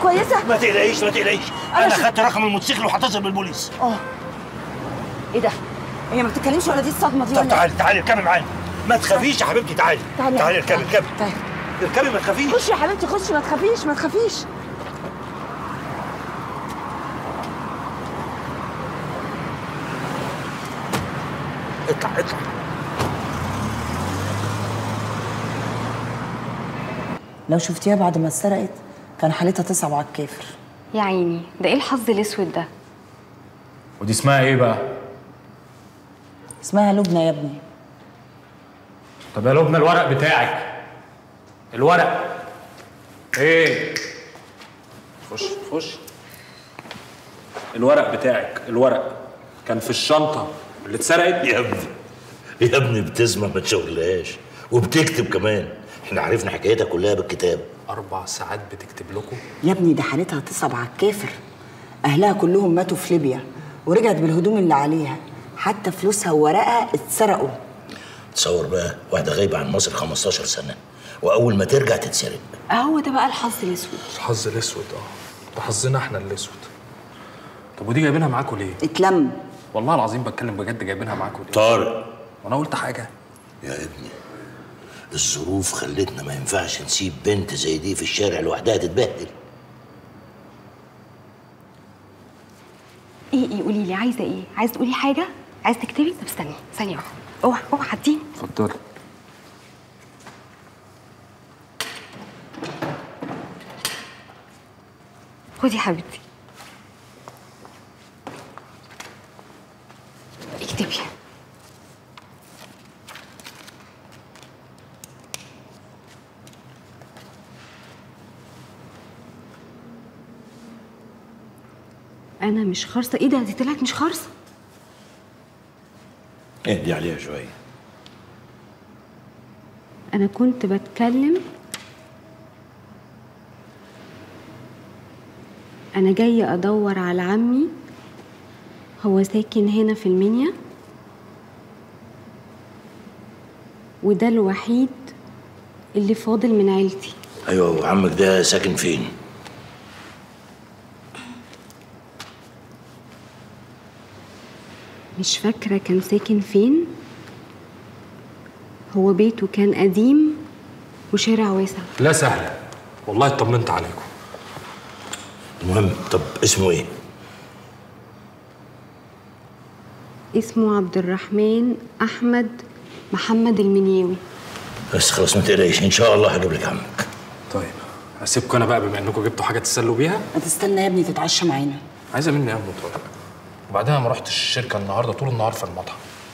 كويسه ما تقلقيش ما تقلقيش أنا انا ش- خدت رقم الموتوسيكل وهتصل بالبوليس اه ايه ده هي ما بتتكلمش ولا دي الصدمه دي طب ولا تعالي تعالي اركبي معانا ما تخافيش يا حبيبتي تعالي تعالي تعالي اركبي اركبي تعالي اركبي ما تخافيش خشي يا حبيبتي خشي ما تخافيش ما تخافيش اطلع اطلع لو شفتيها بعد ما اتسرقت كان حالتها تصعب على الكافر يا عيني ده ايه الحظ الاسود ده ودي اسمها ايه بقى؟ اسمها لبنى يا ابني طب يا لبنى الورق بتاعك الورق ايه؟ خش خش الورق بتاعك الورق كان في الشنطة اللي اتسرقت يا ابني يا ابني بتسمع ما تشغلهاش وبتكتب كمان احنا عرفنا حكايتها كلها بالكتاب أربع ساعات بتكتب لكم يا ابني ده حالتها تصعب على الكافر اهلها كلهم ماتوا في ليبيا ورجعت بالهدوم اللي عليها حتى فلوسها وورقها اتسرقوا تصور بقى واحده غايبه عن مصر 15 سنه واول ما ترجع تتسرق اهو ده بقى الحظ الاسود الحظ الأسود اه ده حظنا احنا الأسود طب ودي جايبينها معاكم ليه؟ اتلم والله العظيم بتكلم بجد جايبينها معاكم ليه؟ طارق وانا قلت حاجة يا ابني الظروف خلتنا ما ينفعش نسيب بنت زي دي في الشارع لوحدها تتبهدل ايه ايه قولي لي عايزه ايه عايزه تقولي حاجه عايزه تكتبي طب استني ثانيه واحده اوعى اوعى اديني اتفضلي خدي يا حبيبتي اكتبي انا مش خارصه ايه ده دي طلعت مش خارصه اهدي عليها شويه انا كنت بتكلم انا جايه ادور على عمي هو ساكن هنا في المنيا وده الوحيد اللي فاضل من عيلتي ايوه وعمك ده ساكن فين مش فاكرة كان ساكن فين هو بيته كان قديم وشارع واسع لا سهلة والله اطمنت عليكم المهم طب اسمه ايه اسمه عبد الرحمن أحمد محمد المنياوي بس خلاص ما تقلقيش ان شاء الله هجيب لك عمك طيب هسيبكم انا بقى بما انكم جبتوا حاجه تسلوا بيها هتستنى يا ابني تتعشى معانا عايزه مني ايه يا ام طارق وبعدها ما رحتش الشركه النهارده طول النهار في المطعم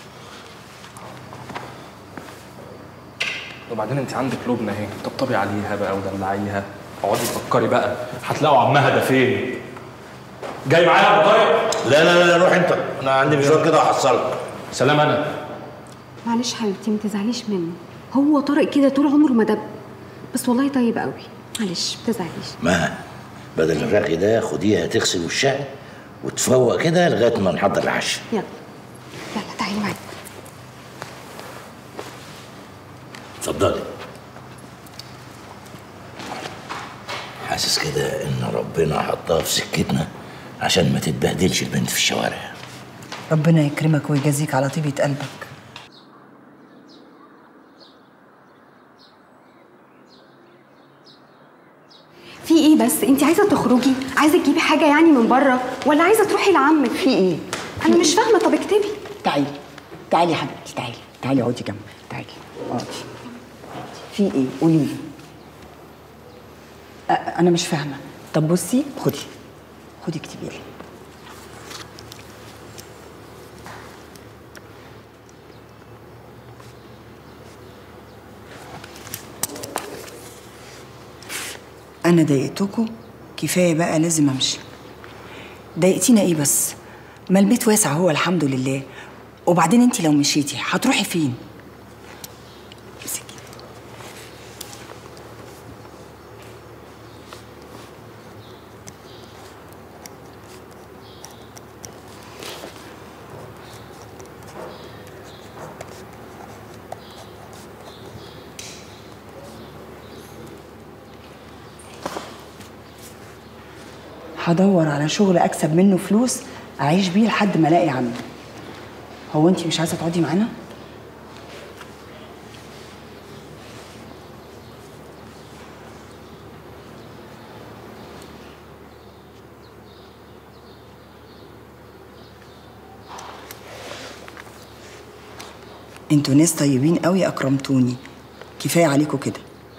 وبعدين انت عندك لبنى اهي طبطبي عليها بقى ودلعيها اقعدي فكري بقى هتلاقوا عمها ده فين جاي معايا يا ابو طارق لا لا لا روح انت انا عندي مشوار كده هحصلك سلام انا معلش حبيبتي ما تزعليش منه هو طارق كده طول عمره مدب بس والله طيب قوي معلش ما تزعليش ما بدل الرغي ده خديها تغسل وشها وتفوق كده لغايه ما نحضر العشاء يلا يلا تعالي معايا اتفضلي حاسس كده ان ربنا حطها في سكتنا عشان ما تتبهدلش البنت في الشوارع ربنا يكرمك ويجازيك على طيبة قلبك في ايه بس انت عايزه تخرجي عايزه تجيبي حاجه يعني من بره ولا عايزه تروحي لعمك في ايه؟ انا مش فاهمه طب اكتبي تعالي تعالي يا حبيبتي تعالي تعالي اقعدي جنبي تعالي اقعدي في ايه؟ قولي لي أ- انا مش فاهمه طب بصي خدي خدي اكتبي لي انا ضايقتكم كفايه بقى لازم امشي ضايقتينا ايه بس ما البيت واسع هو الحمد لله وبعدين انت لو مشيتي هتروحي فين امسكي. هدور على شغل اكسب منه فلوس اعيش بيه لحد ما الاقي عمي هو انت مش عايزه تقعدي معانا انتوا ناس طيبين قوي اكرمتوني كفايه عليكم كده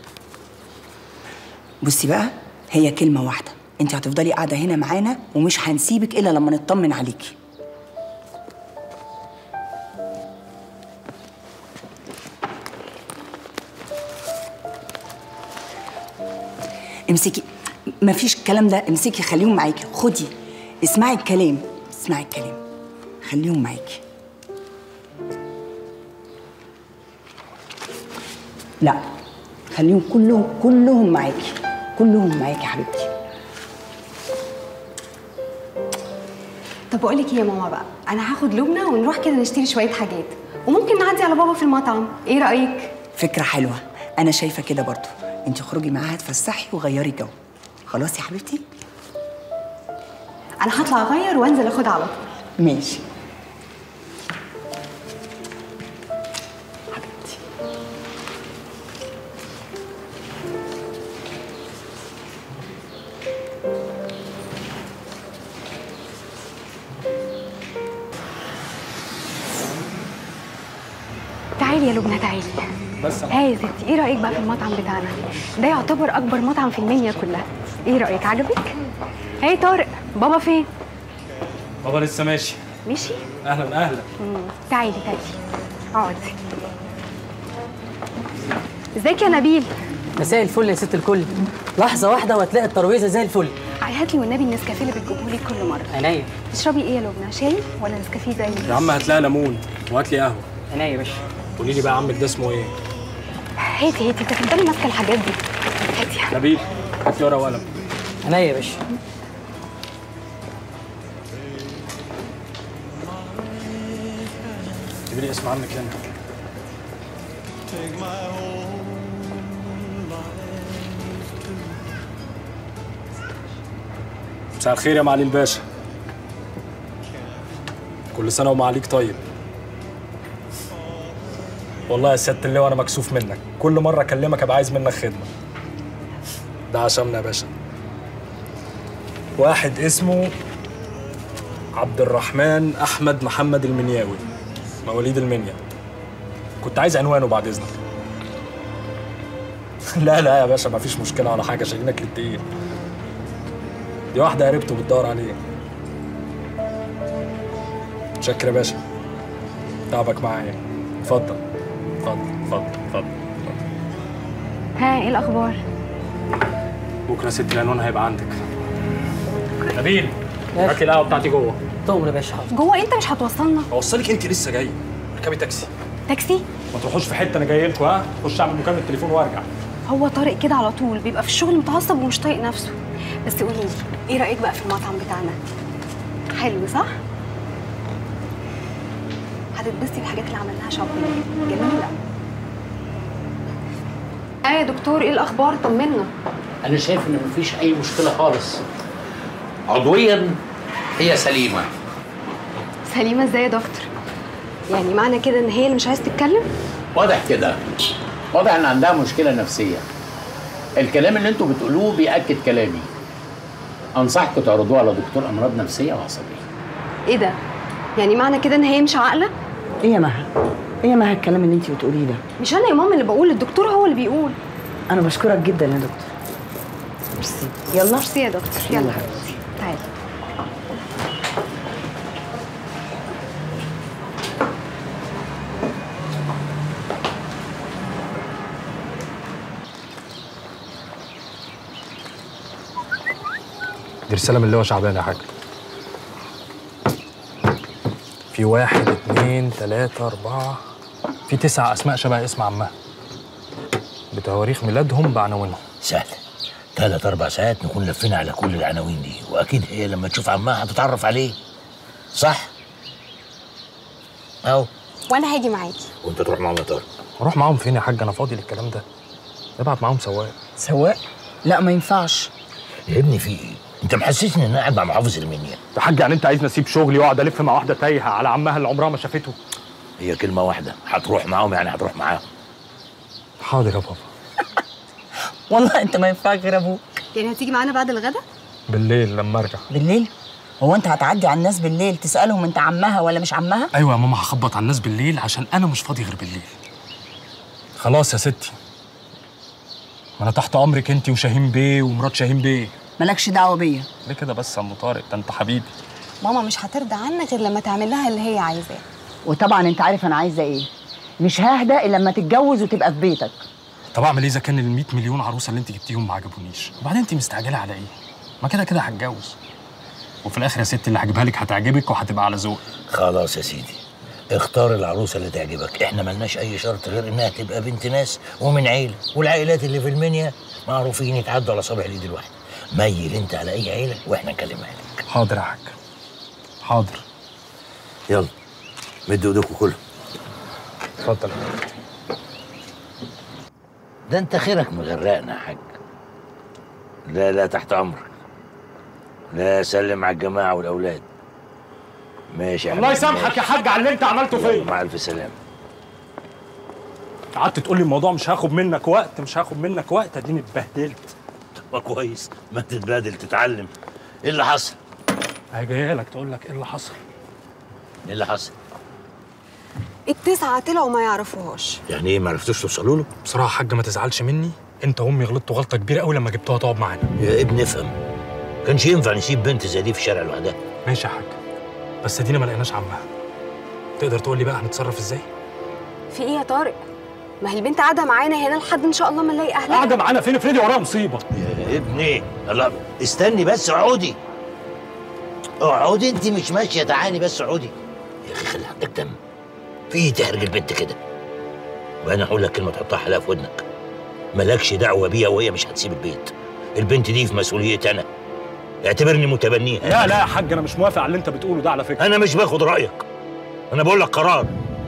بصي بقى هي كلمه واحده انت هتفضلي قاعده هنا معانا ومش هنسيبك الا لما نطمن عليكي امسكي مفيش الكلام ده امسكي خليهم معاكي خدي اسمعي الكلام اسمعي الكلام خليهم معاكي لا خليهم كلهم كلهم معاكي كلهم معاكي يا حبيبتي طب بقول لك ايه يا ماما بقى انا هاخد لبنى ونروح كده نشتري شويه حاجات وممكن نعدي على بابا في المطعم ايه رايك فكرة حلوة أنا شايفة كده برضو أنت خرجي معاها تفسحي وغيري جو خلاص يا حبيبتي انا هطلع اغير وانزل اخدها على طول ماشي حبيبتي تعالي يا لبنى تعالي بس أنا- هاي يا ستي ايه رايك بقى في المطعم بتاعنا ده يعتبر اكبر مطعم في المنيا كلها ايه رايك عجبك هاي طارق بابا فين بابا لسه ماشي مشي اهلا اهلا مم. تعالي تعالي اقعدي ازيك يا نبيل مساء الفل يا ست الكل لحظة واحدة وهتلاقي الترابيزة زي الفل هات لي والنبي النسكافيه اللي بتجيبه لي كل مره عينيا تشربي ايه يا لبنى شاي ولا نسكافيه زي يا عم هات لها ليمون وهات لي قهوه عينيا يا باشا قولي لي بقى عمك ده اسمه ايه هاتي هاتي انت تفضلي ماسكه الحاجات دي هاتي نبيل هات لي ورقه وقلم عينيا يا باشا اكتبي لي اسم عمك هنا مساء الخير يا معالي الباشا كل سنة ومعاليك طيب والله يا سيادة اللواء أنا مكسوف منك كل مرة أكلمك أبقى عايز منك خدمة ده عشمنا يا باشا واحد اسمه عبد الرحمن أحمد محمد المنياوي مواليد المنيا كنت عايز عنوانه بعد إذنك لا لا يا باشا مفيش مشكلة ولا حاجة شايلينك للتقيل دي واحدة قريبته بتدور عليه شكرا يا باشا تعبك معايا اتفضل اتفضل اتفضل اتفضل ها ايه الاخبار بكرة ست العنوان هيبقى عندك نبيل هات لي القهوة بتاعتي جوه تؤمر يا باشا حاضر جوه انت مش هتوصلنا اوصلك انت لسه جاي اركبي تاكسي تاكسي ما تروحوش في حته انا جاي لكم ها خش اعمل مكالمه تليفون وارجع هو طارق كده على طول بيبقى في الشغل متعصب ومش طايق نفسه بس قولي لي ايه رايك بقى في المطعم بتاعنا حلو صح هتتبسطي بالحاجات اللي عملناها شوبينج جميله اه يا دكتور ايه الاخبار طمنا انا شايف ان مفيش اي مشكله خالص عضويا هي سليمه سليمه ازاي يا دكتور يعني معنى كده ان هي اللي مش عايزه تتكلم واضح كده واضح ان عندها مشكله نفسيه الكلام اللي انتوا بتقولوه بياكد كلامي انصحكم تعرضوها على دكتور امراض نفسيه وعصبيه ايه ده يعني معنى كده ان هي مش عاقله إيه يا مها؟ إيه يا مها الكلام اللي أنت بتقوليه ده؟ مش انا يا ماما اللي بقول الدكتور هو اللي بيقول أنا بشكرك جدا يا دكتور ميرسي يلا ميرسي يا دكتور يلا يلا. حبيبتي تعالي دي رسالة من اللي هو شعبان يا حاج في واحد اتنين تلاتة أربعة في تسع أسماء شبه اسم عمها بتواريخ ميلادهم بعناوينهم سهل ثلاث أربع ساعات نكون لفينا على كل العناوين دي وأكيد هي لما تشوف عمها هتتعرف عليه صح؟ أهو وانا هاجي معاكي وأنت تروح مع مطار أروح معاهم فين يا حاج أنا فاضي للكلام ده ابعت معاهم سواق سواق؟ لا ما ينفعش يا ابني في إيه؟ انت محسسني ان انا قاعد مع محافظ المنيا يا حاج يعني انت عايزني اسيب شغلي واقعد الف مع واحده تايهه على عمها اللي عمرها ما شافته هي كلمه واحده هتروح معاهم يعني هتروح معاهم حاضر يا بابا والله انت ما ينفعك غير ابوك يعني هتيجي معانا بعد الغدا بالليل لما ارجع بالليل هو انت هتعدي على الناس بالليل تسالهم انت عمها ولا مش عمها ايوه يا ماما هخبط على الناس بالليل عشان انا مش فاضي غير بالليل خلاص يا ستي ما انا تحت امرك انت وشاهين بيه ومرات شاهين بيه مالكش دعوه بيا ليه كده بس يا ام طارق ده انت حبيبي ماما مش هترضى عنك غير لما تعمل لها اللي هي عايزاه وطبعا انت عارف انا عايزه ايه مش ههدى الا لما تتجوز وتبقى في بيتك طب اعمل ايه اذا كان ال 100 مليون عروسه اللي انت جبتيهم ما عجبونيش وبعدين انت مستعجله على ايه ما كده كده هتجوز وفي الاخر يا ستي اللي هجيبها لك هتعجبك وهتبقى على ذوقك خلاص يا سيدي اختار العروسه اللي تعجبك احنا ملناش اي شرط غير انها تبقى بنت ناس ومن عيله والعائلات اللي في المنيا معروفين يتعدوا على صابع الايد الواحده ميل انت على اي عيله واحنا نكلمها لك حاضر يا حاج حاضر يلا مدوا ايديكم كلهم اتفضل ده انت خيرك مغرقنا يا حاج لا لا تحت امرك لا سلم على الجماعه والاولاد ماشي يا الله حبيبي، يسامحك ماشي. يا حاج على اللي انت عملته يلا، فيا مع الف سلامه قعدت تقول لي الموضوع مش هاخد منك وقت مش هاخد منك وقت اديني اتبهدلت طب كويس ما تتبادل تتعلم ايه اللي حصل هي جايه لك تقول لك ايه اللي حصل ايه اللي حصل التسعة طلعوا ما يعرفوهاش يعني ايه ما عرفتوش توصلوا له بصراحه يا حاج ما تزعلش مني انت وامي غلطتوا غلطه كبيره قوي لما جبتوها تقعد معانا يا ابني افهم كانش ينفع نسيب بنت زي دي في الشارع لوحدها ماشي يا حاج بس ادينا ما لقيناش عمها تقدر تقول لي بقى هنتصرف ازاي في ايه يا طارق ما هي البنت قاعده معانا هنا لحد ان شاء الله ما نلاقي اهلها قاعده معانا فين افرضي وراها مصيبه يا ابني الله استني بس اقعدي اقعدي انت مش ماشيه تعالي بس اقعدي يا اخي خلي عندك دم في ايه تحرج البنت كده وانا هقول لك كلمه تحطها حلقه في ودنك مالكش دعوه بيها وهي مش هتسيب البيت البنت دي في مسؤوليتي انا اعتبرني متبنيها لا لا يا حاج انا مش موافق على اللي انت بتقوله ده على فكره انا مش باخد رايك انا بقول لك قرار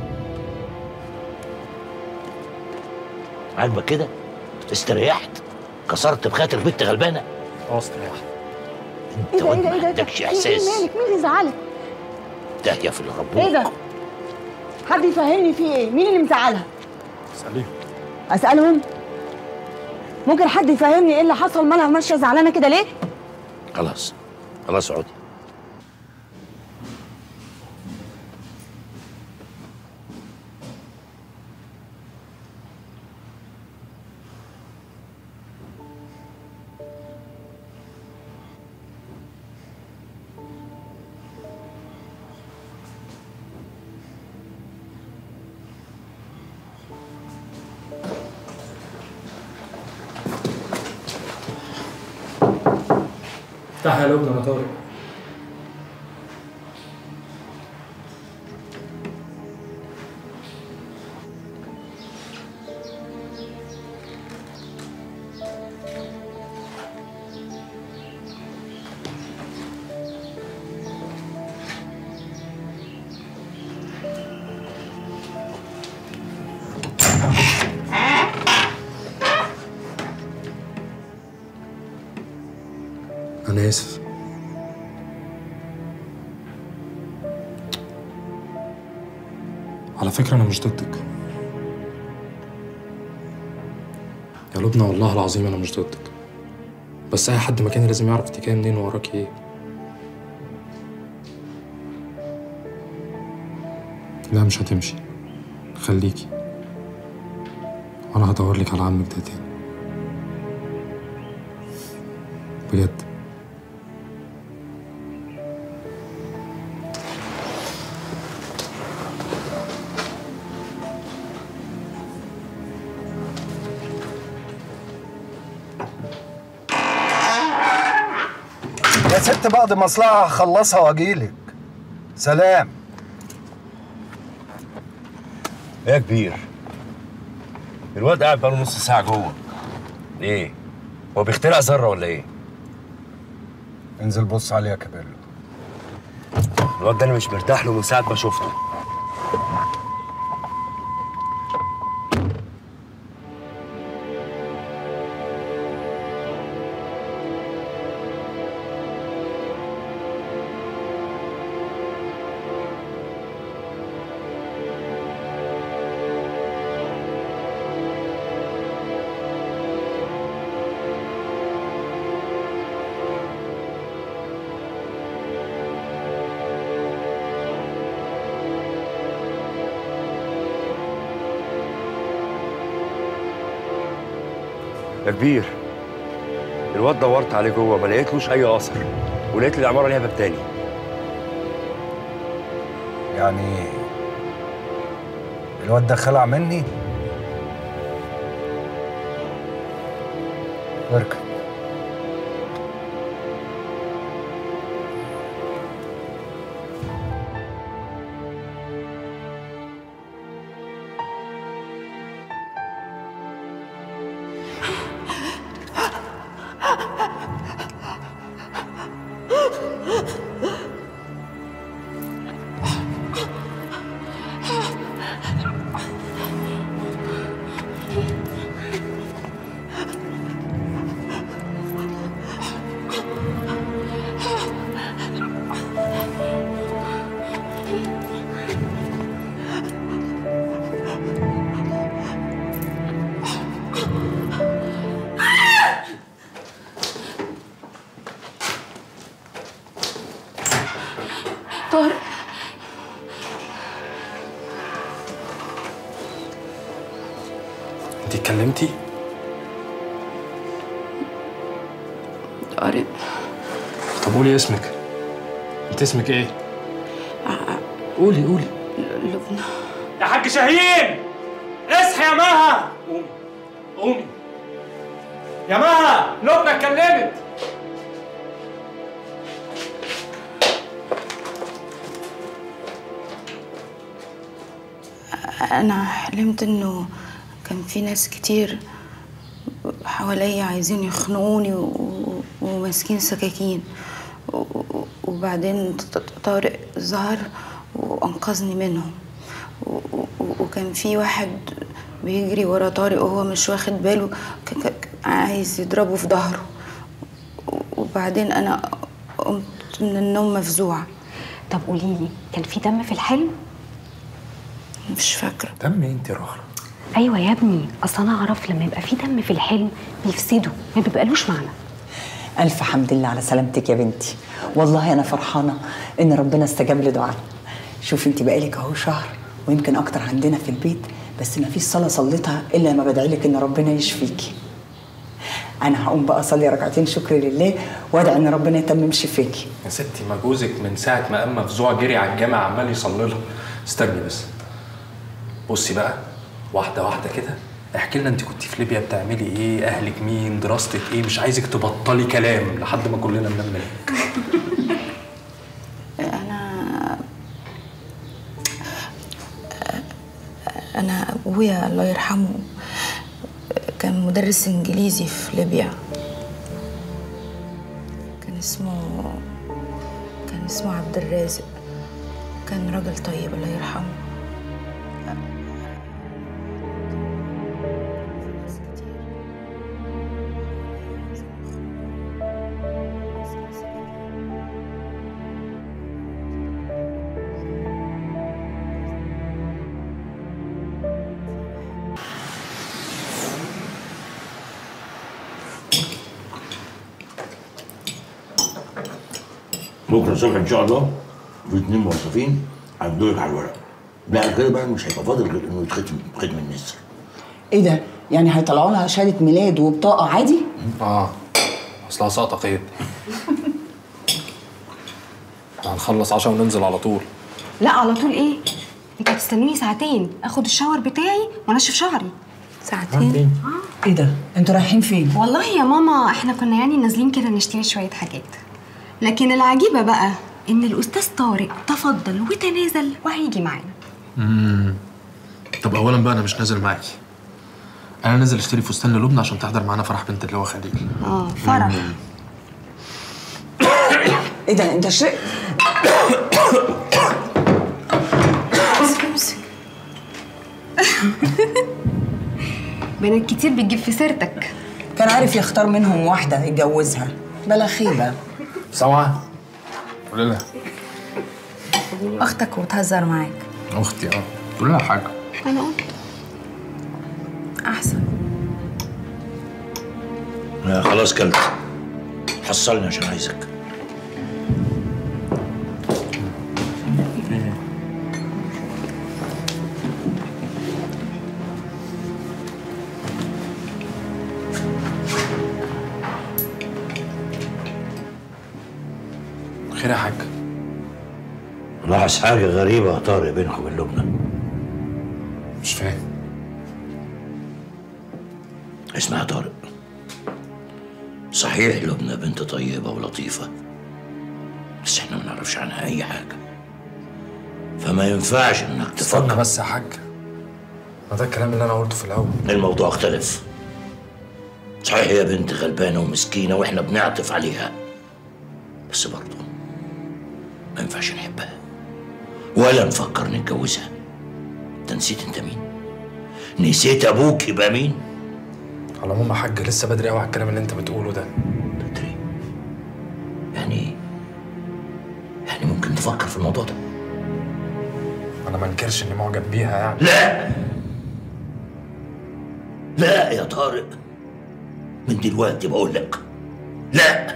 عاجبك كده استريحت كسرت بخاطر بنت غلبانه اه استريح انت واد ما عندكش احساس مين اللي زعلك داهيه في الربوع ايه ده حد يفهمني في ايه مين اللي مزعلها سليم اسالهم ممكن حد يفهمني ايه اللي حصل مالها ماشيه زعلانه كده ليه خلاص خلاص اقعدي افتح يا لبنى انا طارق انا اسف على فكرة أنا مش ضدك يا لبنى والله العظيم أنا مش ضدك بس أي حد مكاني لازم يعرف انت جاية منين ووراكي إيه لا مش هتمشي خليكي وأنا هدور لك على عمك ده تاني بجد يا ست بعد مصلحة هخلصها واجيلك سلام ايه يا كبير الواد قاعد بقاله نص ساعة جوه ايه هو بيخترع ذرة ولا ايه انزل بص عليه يا كابيلو الواد ده انا مش مرتاح له من ساعة ما شفته يا كبير الواد دورت عليه جوه ما لقيتلوش اي اثر ولقيت العماره ليها باب تاني يعني الواد ده خلع مني اركب طارق انت اتكلمتي طارق طب قولي اسمك انت اسمك ايه قولي قولي لبنى يا حاج شاهين اصحي يا مها قومي قومي يا مها لبنى اتكلمت أنا حلمت إنه كان في ناس كتير حواليا عايزين يخنقوني و- وماسكين سكاكين و- و- وبعدين ط- ط- طارق ظهر وأنقذني منهم و- و- وكان في واحد بيجري ورا طارق وهو مش واخد باله ك- ك- عايز يضربه في ظهره و- وبعدين أنا قمت من النوم مفزوعة طب قولي لي كان في دم في الحلم مش فاكرة دم انت رخرة ايوه يا ابني اصل انا اعرف لما يبقى في دم في الحلم بيفسده ما بيبقالوش معنى ألف حمد لله على سلامتك يا بنتي والله أنا فرحانة إن ربنا استجاب لدعائنا شوفي أنت بقالك أهو شهر ويمكن أكتر عندنا في البيت بس ما فيش صلاة صليتها إلا لما بدعي لك إن ربنا يشفيكي أنا هقوم بقى أصلي ركعتين شكر لله وأدعي إن ربنا يتمم شفاكي يا ستي ما جوزك من ساعة ما قام مفزوع جري على الجامع عمال يصلي لها استني بس بصي بقى واحدة واحدة كده احكي لنا انت كنت في ليبيا بتعملي ايه اهلك مين دراستك ايه مش عايزك تبطلي كلام لحد ما كلنا ننام منك أنا أنا أبويا الله يرحمه كان مدرس إنجليزي في ليبيا كان اسمه كان اسمه عبد الرازق كان راجل طيب الله يرحمه بكره الصبح ان شاء الله في اتنين موظفين هيدولك على الورق بعد كده بقى مش هيبقى فاضل غير انه يتختم ختم النسر إيه ده؟ يعني هيطلعوا لها شهادة ميلاد وبطاقة عادي؟ اه اصلها ساقطة قيد هنخلص عشاء وننزل على طول لا على طول ايه انت هتستنوني ساعتين اخد الشاور بتاعي وانشف شعري ساعتين إيه ده؟ أنتوا رايحين فين؟ والله يا ماما احنا كنا يعني نازلين كده نشتري شويه حاجات لكن العجيبه بقى ان الاستاذ طارق تفضل وتنازل وهيجي معانا امم طب اولا بقى انا مش نازل معاكي انا نازل اشتري فستان للبنى عشان تحضر معانا فرح بنت اللي هو خليل اه فرح إيه ده؟ أنت شرقت؟ امسك امسك بنات كتير بتجيب في سيرتك كان عارف يختار منهم واحدة يتجوزها بلا خيبة سامعة؟ قولي لها أختك وبتهزر معاك اختي اه قولي لها حاجة انا قلت أحسن آه، خلاص كلت حصلني عشان عايزك ملاحظ حاجة غريبة يا طارق بينك وبين لبنى مش فاهم اسمع يا طارق صحيح لبنى بنت طيبة ولطيفة بس احنا ما نعرفش عنها أي حاجة فما ينفعش انك استنى تفكر بس يا حاج ما ده الكلام اللي انا قلته في الاول الموضوع اختلف صحيح هي بنت غلبانة ومسكينة واحنا بنعطف عليها بس برضه ما ينفعش نحبها ولا نفكر نتجوزها انت نسيت انت مين نسيت ابوك يبقى مين على العموم يا حاج لسه بدري قوي على الكلام اللي انت بتقوله ده يعني يعني ممكن نفكر في الموضوع ده انا ما انكرش اني معجب بيها يعني لا لا يا طارق من دلوقتي بقول لك لا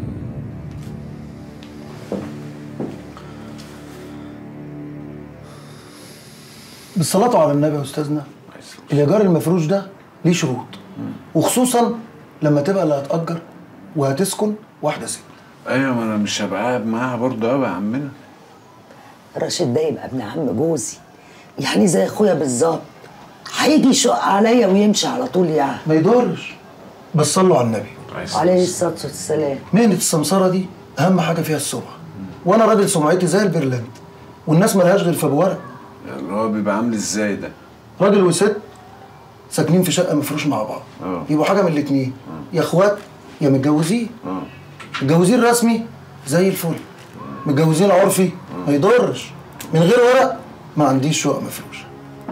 بالصلاة على النبي يا أستاذنا الإيجار المفروش ده ليه شروط وخصوصا لما تبقى اللي هتأجر وهتسكن واحدة ست ايوه ما انا مش هبقى قاعد معاها برضه قوي يا عمنا راشد ده يبقى ابن عم جوزي يعني زي اخويا بالظبط هيجي يشق عليا ويمشي على طول يعني ما يضرش بس صلوا على النبي عليه الصلاة والسلام مهنة السمسرة دي أهم حاجة فيها السمعة وأنا راجل سمعتي زي البرلنت والناس ملهاش غير في بورق اللي هو بيبقى عامل ازاي ده راجل وست ساكنين في شقة مفروش مع بعض اه يبقوا حاجة من الاتنين يا اخوات يا متجوزين اه متجوزين رسمي زي الفل متجوزين عرفي ما يضرش من غير ورق ما عنديش شقة مفروشة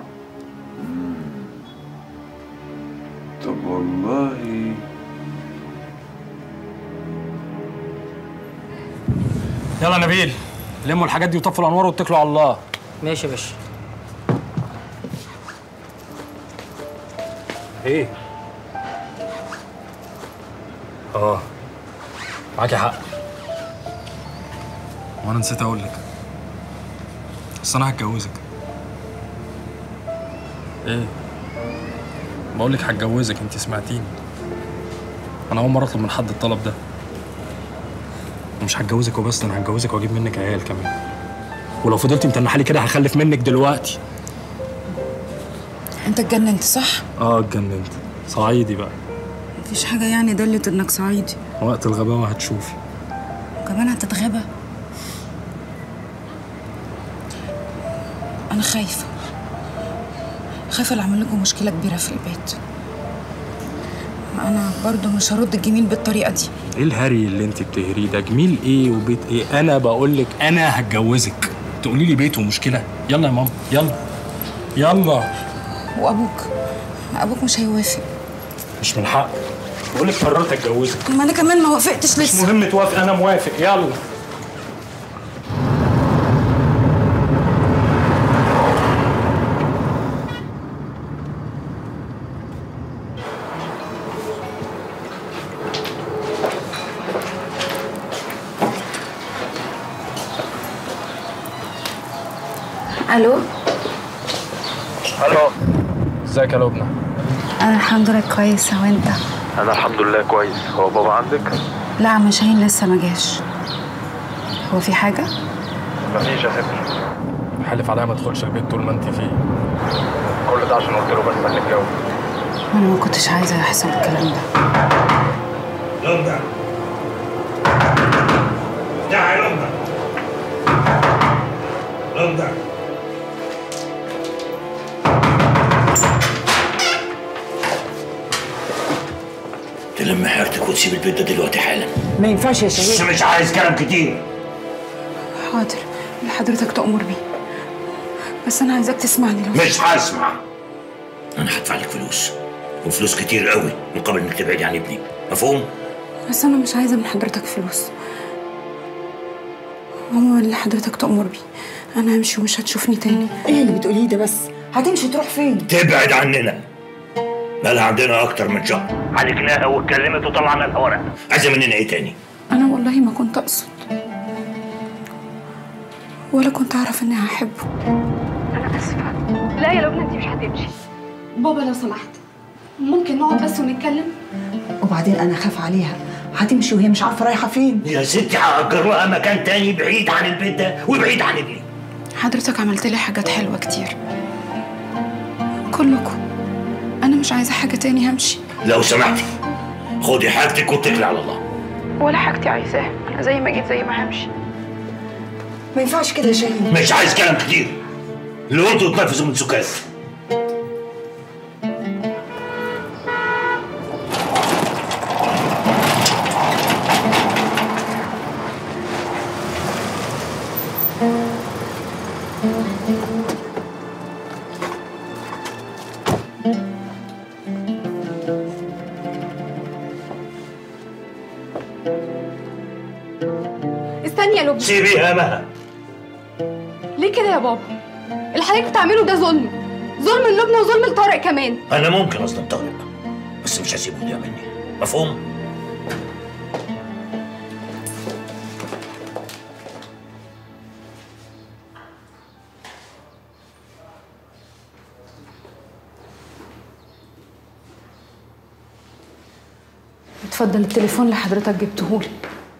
طب والله يلا يا نبيل لموا الحاجات دي وطفوا الانوار واتكلوا على الله ماشي يا باشا ايه اه معاكي حق وانا نسيت اقول لك بس انا هتجوزك ايه بقول لك هتجوزك انت سمعتيني انا اول مره اطلب من حد الطلب ده ومش هتجوزك وبس انا هتجوزك واجيب منك عيال كمان ولو فضلت متنحالي كده هخلف منك دلوقتي انت اتجننت صح؟ اه اتجننت صعيدي بقى مفيش حاجة يعني دلت انك صعيدي وقت الغباوه هتشوفي وكمان هتتغابى انا خايفة خايفة لا اعمل لكم مشكلة كبيرة في البيت انا برضو مش هرد الجميل بالطريقة دي ايه الهري اللي انت بتهريه ده جميل ايه وبيت ايه انا بقول لك انا هتجوزك تقولي لي بيت ومشكله يلا يا ماما يلا يلا وابوك ابوك مش هيوافق مش من حق بقول لك قررت اتجوزك ما انا كمان ما وافقتش مش لسه مهم توافق انا موافق يلا الو الو ازيك يا لبنى انا الحمد لله كويسة وانت انا الحمد لله كويس هو بابا عندك لا مش هين لسه ما جاش هو في حاجة مفيش يا ستي حلف عليا ما تدخلش البيت طول ما انت فيه كل ده عشان قلت له بس هنتجوز وانا ما كنتش عايزة يحصل الكلام ده لبنى تعال يا لبنى لبنى تلم حيرتك وتسيب البيت ده دلوقتي حالا ما ينفعش يا شهيد مش عايز كلام كتير حاضر اللي حضرتك تأمر بيه بس انا عايزاك تسمعني لو مش هسمع انا هدفع لك فلوس وفلوس كتير قوي مقابل انك تبعدي عن ابني مفهوم بس انا مش عايزة من حضرتك فلوس عموما اللي حضرتك تأمر بيه انا همشي ومش هتشوفني تاني ايه اللي بتقوليه ده بس هتمشي تروح فين تبعد عننا بقى عندنا اكتر من شهر عالجناها واتكلمت وطلعنا لها ورق عايزه مننا ايه تاني انا والله ما كنت اقصد ولا كنت اعرف اني هحبه انا اسفه لا يا لبنى انت مش هتمشي بابا لو سمحت ممكن نقعد بس ونتكلم وبعدين انا خاف عليها هتمشي وهي مش عارفه رايحه فين يا ستي هأجر لها مكان تاني بعيد عن البيت ده وبعيد عن ابني حضرتك عملت لي حاجات حلوة كتير كلكم أنا مش عايزة حاجة تاني همشي لو سمحتي خدي حاجتك واتكلي على الله ولا حاجتي عايزاها أنا زي ما جيت زي ما همشي ما ينفعش كده يا شاهين مش عايز كلام كتير اللي قلته اتنفذوا من سكات استني يا لبنى سيبيها مها ليه كده يا بابا اللي حضرتك بتعمله ده ظلم ظلم للبنى وظلم لطارق كمان انا ممكن اصلا طارق بس مش هسيبه يضيع مني مفهوم اتفضل التليفون اللي حضرتك جبتهولي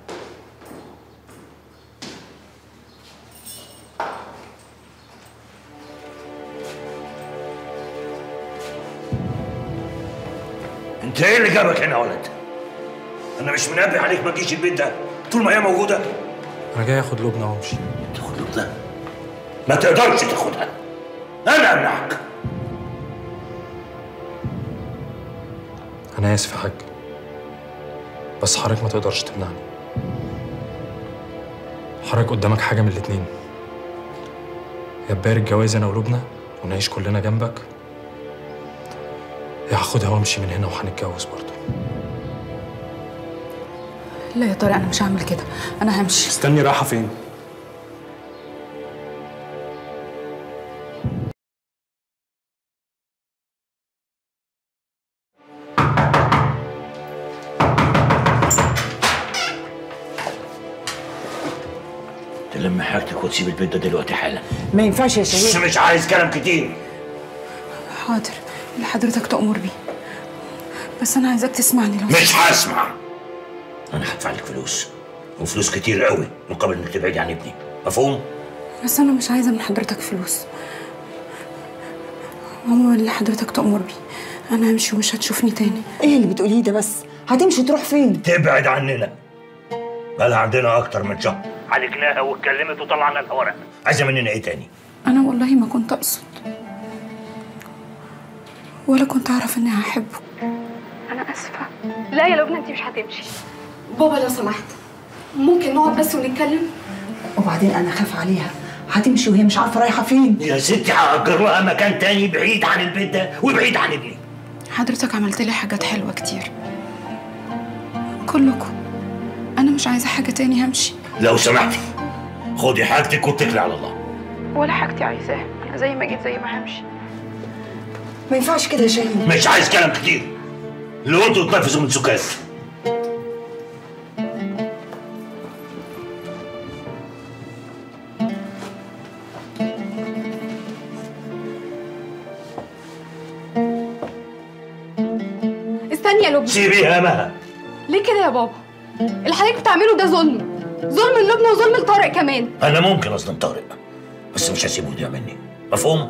انت ايه اللي جابك هنا يا ولد انا مش منبه عليك ما تجيش البيت ده طول ما هي موجوده انا جاي اخد لبنى وامشي تاخد لبنى ما تقدرش تاخدها انا امنعك انا اسف يا حاج بس حضرتك ما تقدرش تمنعني حضرتك قدامك حاجه من الاتنين يا تبارك جوازي انا ولبنى ونعيش كلنا جنبك يا هاخدها وامشي من هنا وهنتجوز برضه لا يا طارق أنا مش هعمل كده أنا همشي استني رايحه فين تلم حاجتك وتسيب البيت ده دلوقتي حالا ما ينفعش يا بس شاهين مش عايز كلام كتير حاضر اللي حضرتك تأمر بيه بس أنا عايزاك تسمعني لو مش هسمع انا هدفع لك فلوس وفلوس كتير قوي مقابل انك تبعدي عن ابني مفهوم بس أنا مش عايزة من حضرتك فلوس عموما اللي حضرتك تأمر بيه أنا همشي ومش هتشوفني تاني ايه اللي بتقوليه ده بس هتمشي تروح فين تبعد عننا بقى عندنا اكتر من شهر عالجناها واتكلمت وطلعنا لها ورق عايزه مننا ايه تاني أنا والله ما كنت أقصد ولا كنت أعرف إني هحبه انا اسفه لا يا لبنى انت مش هتمشي بابا لو سمحت ممكن نقعد بس ونتكلم وبعدين انا خاف عليها هتمشي وهي مش عارفه رايحه فين يا ستي هأجر لها مكان تاني بعيد عن البيت ده وبعيد عن ابني حضرتك عملت لي حاجات حلوة كتير كلكم أنا مش عايزة حاجة تاني همشي لو سمحتي خدي حاجتك واتكلي على الله ولا حاجتي عايزاها أنا زي ما جيت زي ما همشي ما ينفعش كده يا شاهين مش عايز كلام كتير اللي قلته اتنفذوا من سكات استني يا لبنى سيبيها مها ليه كده يا بابا اللي حضرتك بتعمله ده ظلم ظلم للبنى وظلم لطارق كمان انا ممكن اصلا طارق بس مش هسيبه يضيع مني مفهوم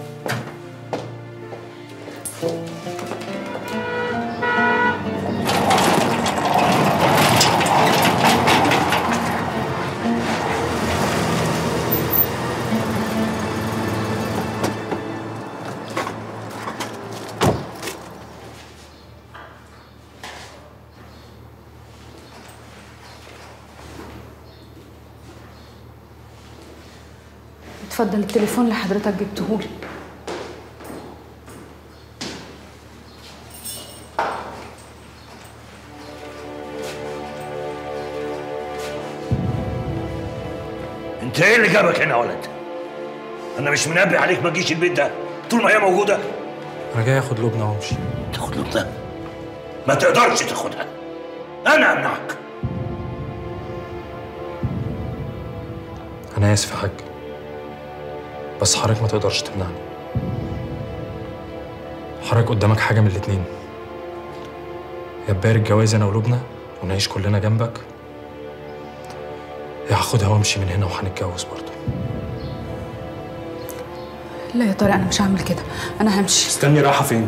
اتفضل التليفون اللي حضرتك جبتهولي انت ايه اللي جابك هنا يا ولد انا مش منبه عليك ما تجيش البيت ده طول ما هي موجوده انا جاي اخد لبنى وامشي تاخد لبنى ما تقدرش تاخدها انا امنعك انا اسف يا حاج بس حضرتك ما تقدرش تمنعني حضرتك قدامك حاجه من الاتنين يا تبارك جوازي انا ولبنى ونعيش كلنا جنبك يا هاخدها وامشي من هنا وهنتجوز برضه لا يا طارق انا مش هعمل كده انا همشي استني رايحه فين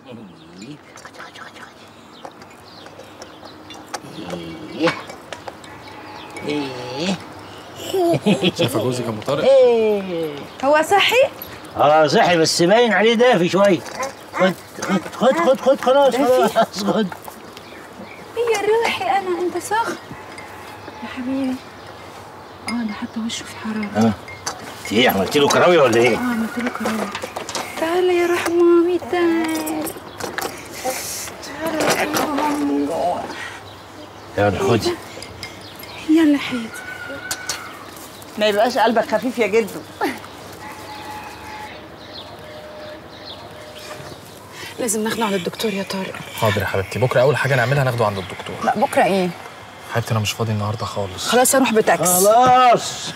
شايفه جوزي كان طارق هو صحي؟ اه صحي بس باين عليه دافي شويه خد خد خد خد خد خلاص دافي؟ خلاص خد يا روحي انا انت سخن يا حبيبي اه ده حتى وشه في حراره اه في ايه عملت له كراويه ولا ايه؟ اه عملت له كرامه تعالى يا روح مامي تعالى تعالى يا مامي يلا خد يلا حياتي ما يبقاش قلبك خفيف يا جدو لازم ناخده عند الدكتور يا طارق حاضر يا حبيبتي بكره اول حاجه نعملها ناخده عند الدكتور لا بكره ايه حبيبتي انا مش فاضي النهارده خالص خلاص اروح بتاكس خلاص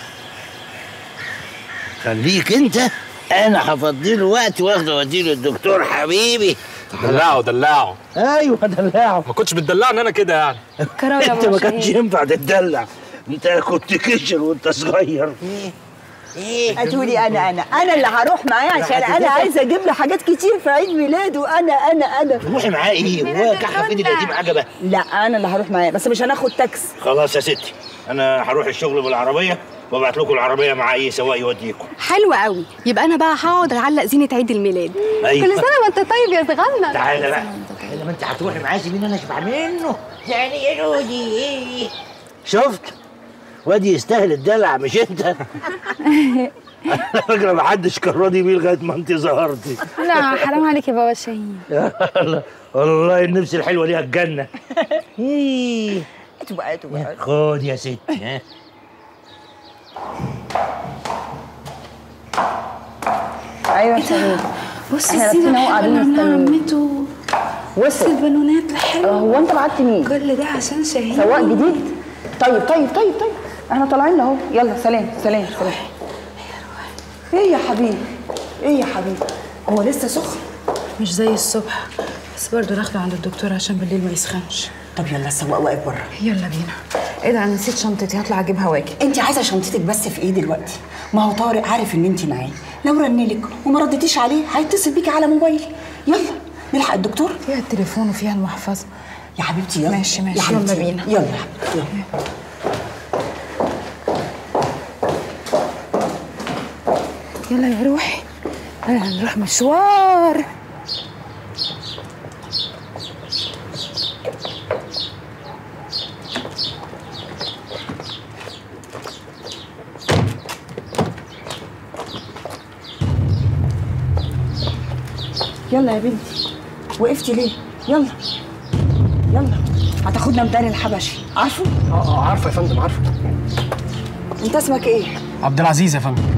خليك انت انا هفضي له وقت واخده واديه للدكتور حبيبي دلعه دلعه ايوه دلعه ما كنتش بتدلعني انا كده يعني انت ما كانش ينفع تتدلع انت كنت كشر وانت صغير هتقولي انا انا انا اللي هروح معاه عشان انا عايزه اجيب له حاجات كتير في عيد ميلاده انا انا انا روحي معاه ايه هو كحه في ايد اليتيم عجبه لا انا اللي هروح معاه بس مش هناخد تاكس خلاص يا ستي انا هروح الشغل بالعربيه وابعت لكم العربيه مع اي سواق يوديكم حلو قوي يبقى انا بقى هقعد اعلق زينه عيد الميلاد أيوة. كل سنه وانت طيب يا صغنن تعالى بقى تعالى ما انت هتروحي معاه سيبيني انا اشبع منه يعني يا رودي ايه شفت وادي يستاهل الدلع مش انت على فكره ما حدش كان راضي بيه لغايه ما انت ظهرتي لا حرام عليك يا بابا شاهين والله النفس الحلوه ليها الجنه إيه. هاتوا بقى هاتوا بقى خد يا ستي ها ايوه يا شاهين بص احنا الزينه لابسين اهو الحلوه قاعدين اللي عاملاها مستنيين عمته بص وصل البالونات الحلوه هو انت بعت مين؟ كل ده عشان شاهين سواق جديد طيب طيب طيب طيب احنا طالعين اهو يلا سلام سلام سلام ايه يا حبيبي ايه يا حبيبي هو لسه سخن مش زي الصبح بس برضه داخله عند الدكتور عشان بالليل ما يسخنش طب يلا السواق واقف بره يلا بينا ايه ده انا نسيت شنطتي هطلع اجيبها واجي انت عايزه شنطتك بس في ايه دلوقتي ما هو طارق عارف ان انت معاه لو رنلك وما ردتيش عليه هيتصل بيكي على موبايل يلا نلحق الدكتور فيها التليفون وفيها المحفظه يا حبيبتي يلا ماشي ماشي يا حبيبتي يلا بينا يلا يا حبيبتي يلا يلا يا روحي يلا هنروح مشوار يلا يا بنتي وقفتي ليه يلا يلا هتاخدنا ميدان الحبشي عارفه اه اه عارفه يا فندم عارفه انت اسمك ايه عبد العزيز يا فندم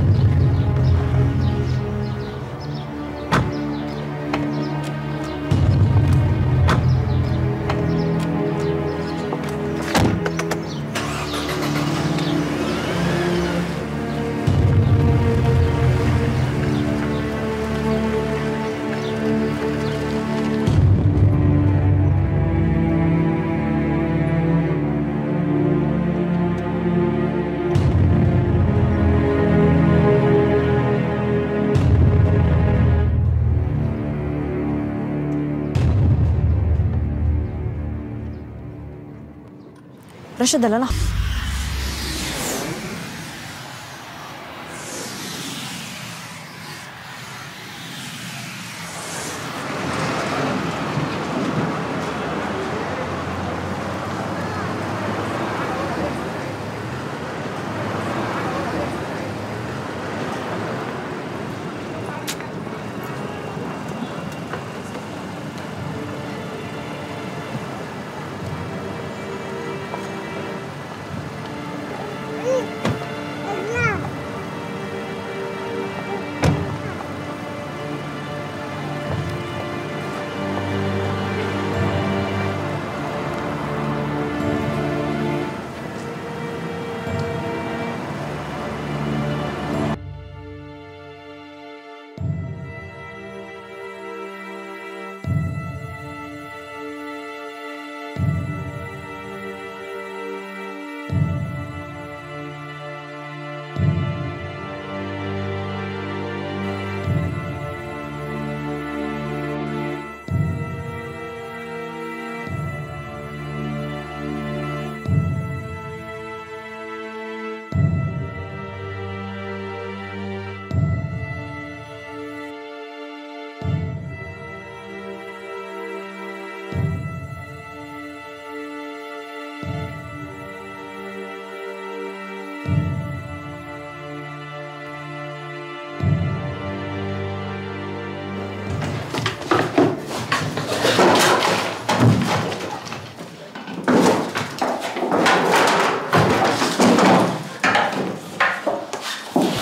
رشد اللي انا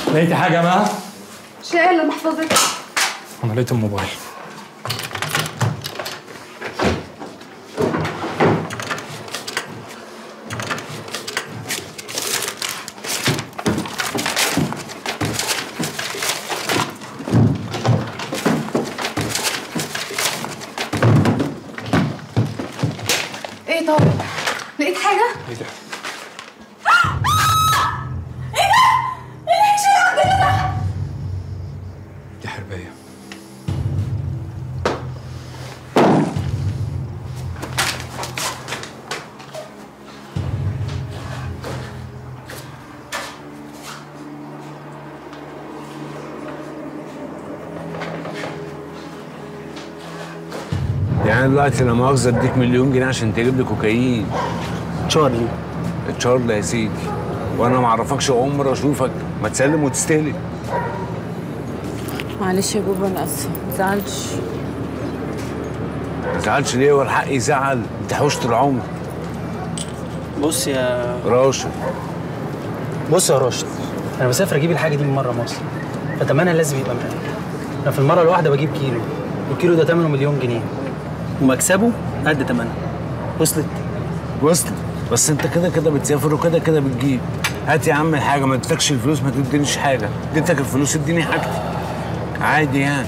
لقيتي حاجه يا جماعه مش لاقيه الا محفظتي انا لقيت الموبايل ايه طارق لقيت حاجه ايه ده ايه ده ايه اللي شيل عندنا ده دي حربيه يعني دلوقتي لا مؤاخذه اديك مليون جنيه عشان تجيب لي كوكايين تشارلي تشارلي يا سيدي وانا ما اعرفكش عمر اشوفك ما تسلم وتستلم معلش يا بابا انا اسفه متزعلش ما تزعلش ليه هو الحق يزعل انت حوشت العمر بص يا راشد بص يا راشد انا بسافر اجيب الحاجه دي من مره مصر فتمنها لازم يبقى مقلق انا في المره الواحده بجيب كيلو والكيلو ده ثمنه مليون جنيه ومكسبه قد ثمنها وصلت وصلت بس انت كده كده بتسافر وكده كده بتجيب هات يا عم الحاجه ما اديتكش الفلوس ما تدينيش حاجه اديتك الفلوس اديني حاجتي عادي يعني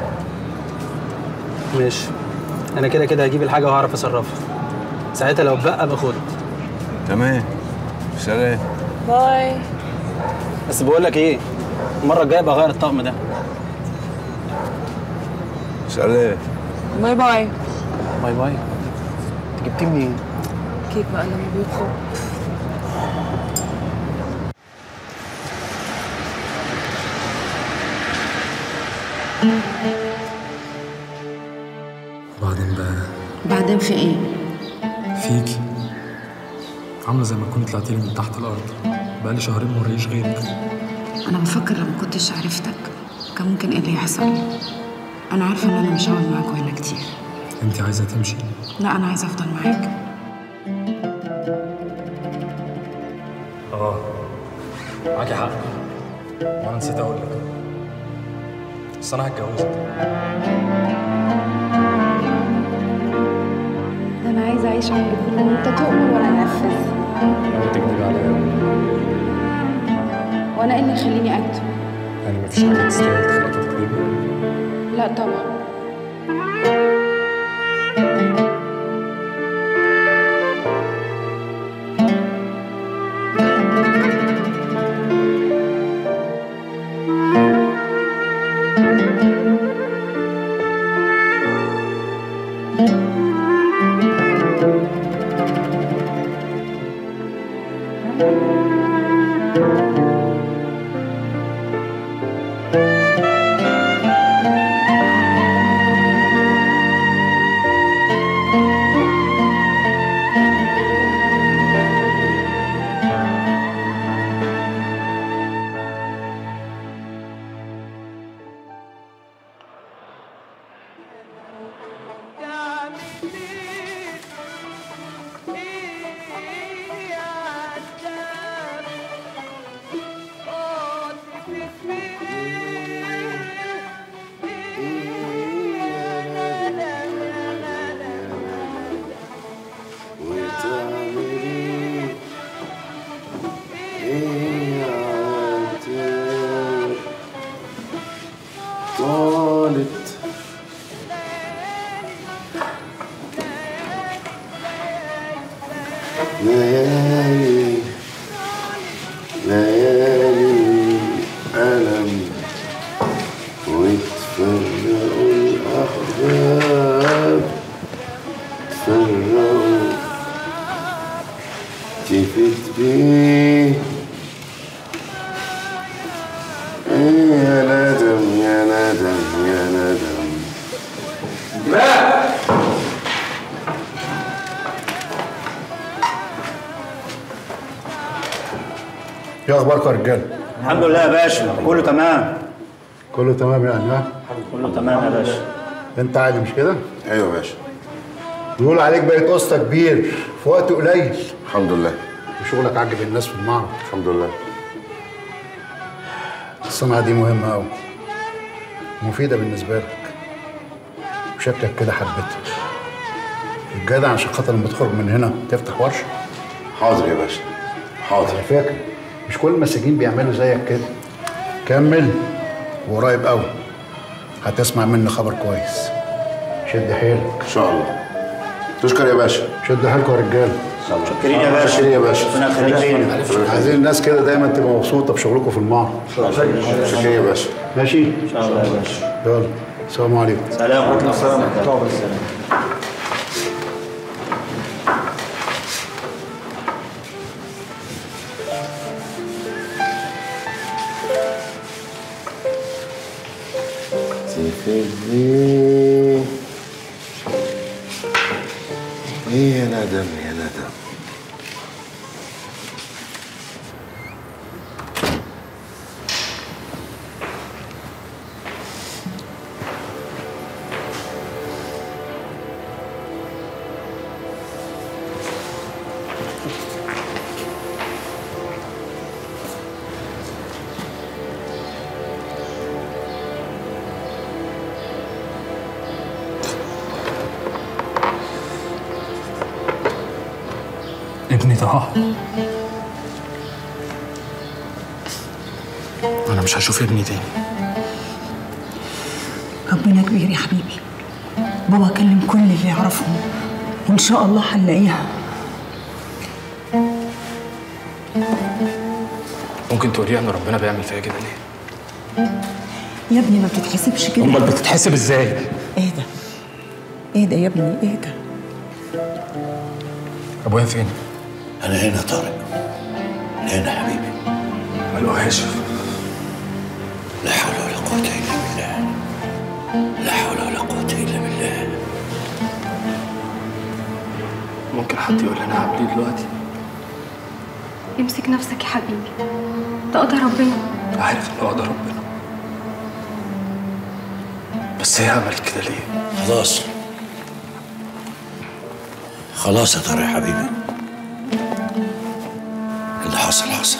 ماشي انا كده كده هجيب الحاجه وهعرف اصرفها ساعتها لو بقى باخدها تمام سلام باي بس بقول لك ايه المره الجايه بقى غير الطقم ده سلام باي باي باي باي انت جبتيه منين كيف بقى لما بيطلب وبعدين بقى بعدين في ايه فيكي عامله زي ما تكوني طلعتي لي من تحت الارض بقالي شهرين ما وريش غيرك انا بفكر لما كنتش عرفتك كان ممكن ايه اللي يحصل انا عارفه ان انا مش هقعد معاك هنا كتير انت عايزه تمشي لا انا عايزه افضل معاك اه معاكي حق وانا نسيت اقول لك بس انا هتجوزك انا عايزه اعيش عمري كله وانت تؤمر وانا انفذ انت تكدبي عليا وانا ايه اللي يخليني اكتب يعني مفيش حاجه تستاهل تخليكي تكدبي لا طبعا طالت ليالي ليالي ألم وتفرقوا الأحباب تفرقوا تفت بيه يا ندم يا ندم يا ندم ايه اخباركم يا رجاله؟ الحمد لله يا باشا كله تمام كله تمام يعني ها؟ كله تمام يا باشا انت عادي مش كده؟ ايوه يا باشا بيقول عليك بقيت قسطة كبير في وقت قليل الحمد لله وشغلك عجب الناس في المعرض الحمد لله الصنعة دي مهمة أوي مفيدة بالنسبة لك وشكلك كده حبيتها الجدع عشان خاطر لما تخرج من هنا تفتح ورشة حاضر يا باشا حاضر على فكرة مش كل المساجين بيعملوا زيك كده كمل وقريب قوي هتسمع مني خبر كويس شد حيلك ان شاء الله تشكر يا باشا شد حيلكم يا رجاله شكرين يا باشا. شكرين يا باشا ربنا يخليك. عايزين الناس كده دايما تبقى مبسوطه بشغلكم في المعرض شكرين يا باشا ماشي ان شاء الله يا باشا يلا السلام عليكم سلام ورحمه الله وبركاته سيفني ايه يا ندم يا ندم ابني ضاع انا مش هشوف ابني تاني ربنا كبير يا حبيبي بابا كلم كل اللي يعرفهم وان شاء الله هنلاقيها ممكن توريها ان ربنا بيعمل فيا كده ليه يا ابني ما بتتحسبش كده امال بتتحسب ازاي ايه ده ايه ده يا ابني ايه ده ابويا فين انا هنا طارق هنا حبيبي ملقاهاش لا حول ولا قوة إلا بالله لا حول ولا قوة إلا بالله ممكن حد يقول لي انا هعمل ايه دلوقتي امسك نفسك يا حبيبي ده قدر ربنا عارف ان هو قدر ربنا بس هي عملت كده ليه خلاص خلاص يا طارق يا حبيبي اللي حصل حصل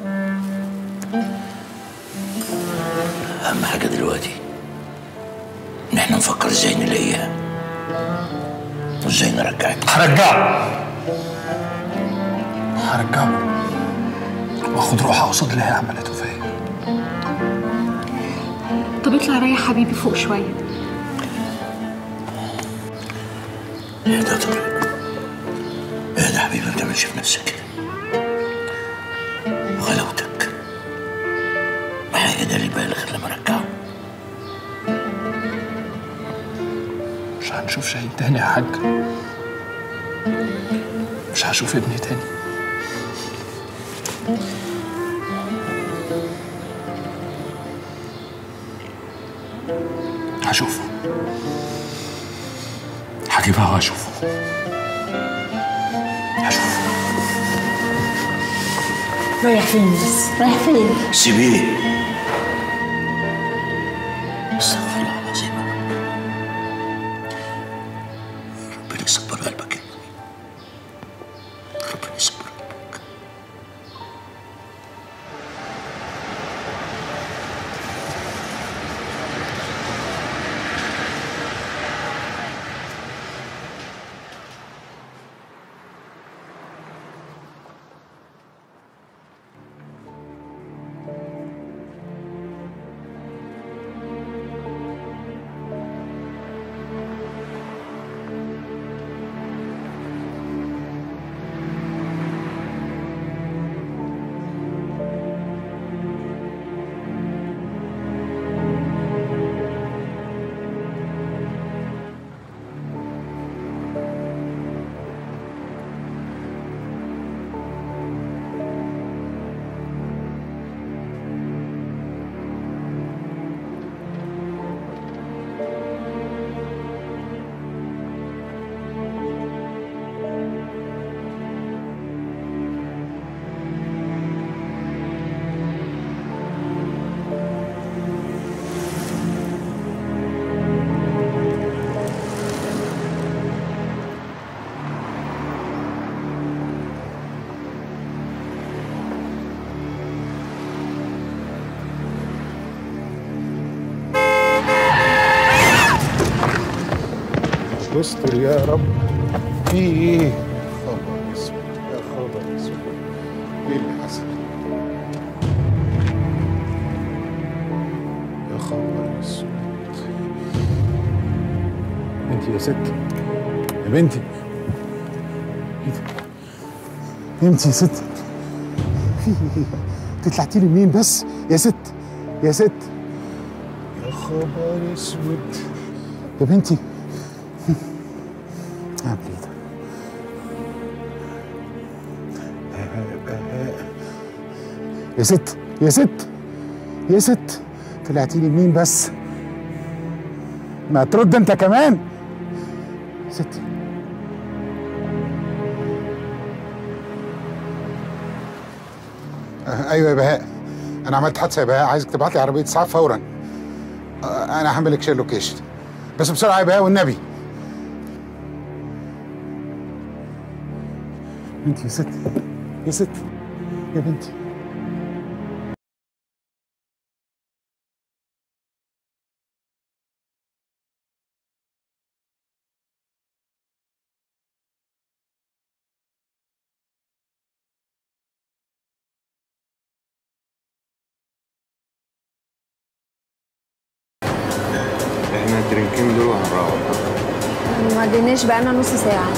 أهم حاجة دلوقتي إن إحنا نفكر إزاي نلاقيها وإزاي نرجعها هرجعه هرجعه واخد روحها قصاد اللي هي عملته فيا طب اطلع ريح حبيبي فوق شويه اهدى يا طارق اهدى يا حبيبي ما تعملش في نفسك كده وغلاوتك ما هيهدى لي بالغ غير لما ارجعه مش هنشوف شيء تاني يا حاج مش هشوف ابني تاني هشوفه هجيبها وهشوفه هشوفه رايح فين بس رايح فين سيبيه استغفر الله العظيم ربنا يصبر قلبك يا ابني. ربنا يصبر قلبك استر يا رب في ايه خبر اسود يا خبر اسود ايه اللي حصل يا خبر اسود انت يا ست يا بنتي ايه ده؟ انت يا ست في ايه تطلعتي لي منين بس يا ست يا ست يا خبر اسود يا بنتي اعمل ايه ده يا ست يا ست يا ست طلعتي لي منين بس ما ترد انت كمان ستي آه، ايوه يا بهاء انا عملت حادثه يا بهاء عايزك تبعت لي عربيه اسعاف فورا آه، انا هعمل لك شير لوكيشن بس بسرعه يا بهاء والنبي انت يا ست يا ست يا بنتي احنا الدرينكين دول وهنروح ما جيناش بقالنا نص ساعة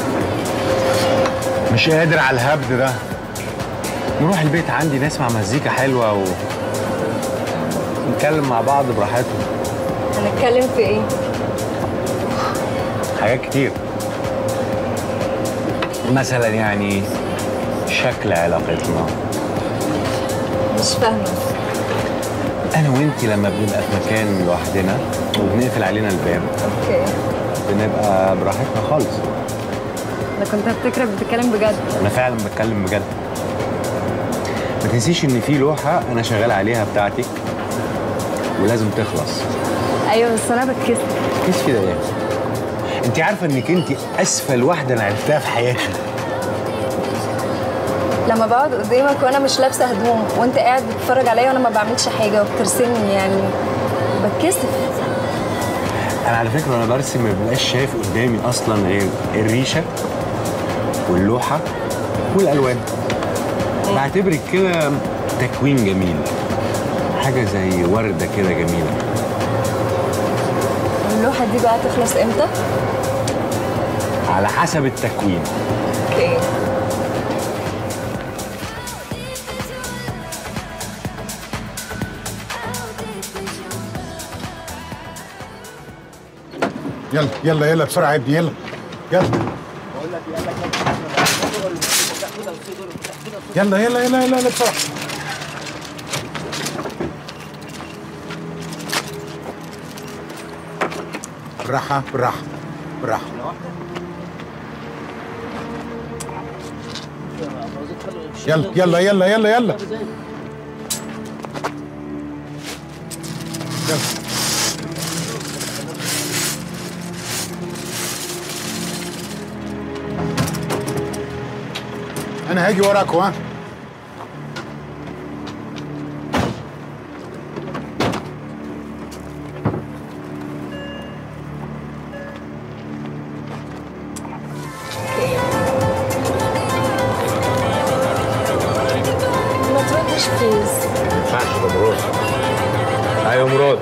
مش قادر على الهبد ده نروح البيت عندي نسمع مزيكا حلوة و نتكلم مع بعض براحتنا هنتكلم في ايه؟ حاجات كتير مثلا يعني شكل علاقتنا مش فاهمة انا وانتي لما بنبقى في مكان لوحدنا وبنقفل علينا الباب اوكي بنبقى براحتنا خالص انا كنت هفتكرك بتتكلم بجد انا فعلا بتكلم بجد ما تنسيش ان في لوحه انا شغال عليها بتاعتك ولازم تخلص ايوه بس انا بتكسف كيف كده ايه انت عارفه انك انت اسفل واحده انا عرفتها في حياتي لما بقعد قدامك وانا مش لابسه هدوم وانت قاعد بتتفرج عليا وانا ما بعملش حاجه وبترسمني يعني بتكسف انا على فكره وانا برسم ما ببقاش شايف قدامي اصلا غير الريشه واللوحه والالوان بعتبرك كده تكوين جميل حاجه زي ورده كده جميله اللوحه دي بقى تخلص امتى؟ على حسب التكوين اوكي يلا يلا يلا بسرعه يا ابني يلا يلا يلا يلا يلا يلا, يلا بسرعه بالراحه بالراحه بالراحه يلا يلا يلا يلا يلا يلا انا هاجي وراكوا ها ما تردش بليز ما ينفعش ده مراد ايوه مراد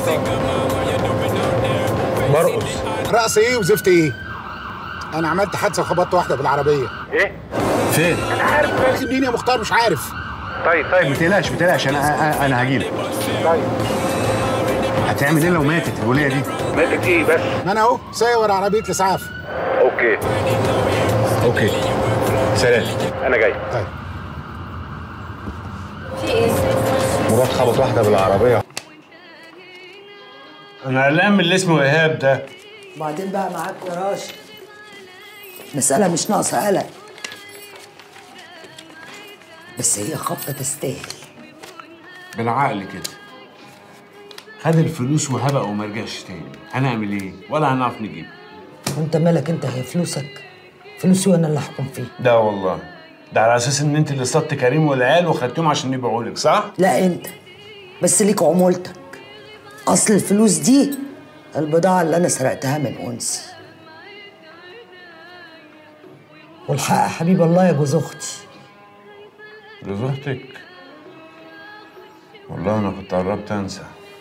مرقص رقص ايه وزفت ايه انا عملت حادثه وخبطت واحده بالعربيه ايه فين انا عارف راكب مين يا مختار مش عارف طيب طيب ما تقلقش ما تقلقش انا انا, أنا هجيلك طيب هتعمل ايه لو ماتت الوليه دي ماتت ايه بس ما انا اهو سايق ورا عربيه الاسعاف اوكي اوكي سلام انا جاي طيب في ايه؟ مراد خبط واحده بالعربيه انا قلقان من اللي اسمه ايهاب ده وبعدين بقى معاك يا راشد مسألة مش ناقصة قلق بس هي خبطة تستاهل بالعقل كده خد الفلوس وهبق وما رجعش تاني هنعمل ايه ولا هنعرف نجيب وانت مالك انت هي فلوسك فلوسي وانا اللي احكم فيها لا والله ده على اساس ان انت اللي اصطدت كريم والعيال وخدتهم عشان يبيعوا لك صح لا انت بس ليك عمولتك اصل الفلوس دي البضاعة اللي انا سرقتها من انسي والحق حبيب الله يا جوز اختي جوز اختك والله انا كنت قربت انسى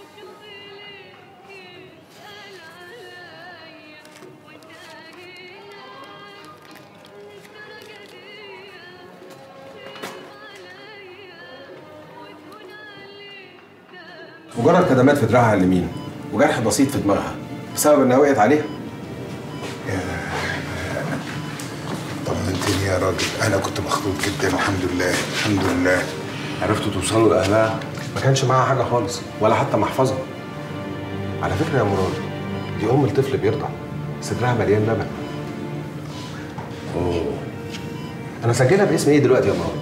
مجرد كدمات في دراعها اليمين وجرح بسيط في دماغها بسبب انها وقعت عليها طمنتني يا راجل انا كنت مخضوض جدا الحمد لله الحمد لله عرفتوا توصلوا لاهلها ما كانش معاها حاجه خالص ولا حتى محفظه على فكره يا مراد دي ام الطفل بيرضع صدرها مليان لبن اوه انا سجلها باسم ايه دلوقتي يا مراد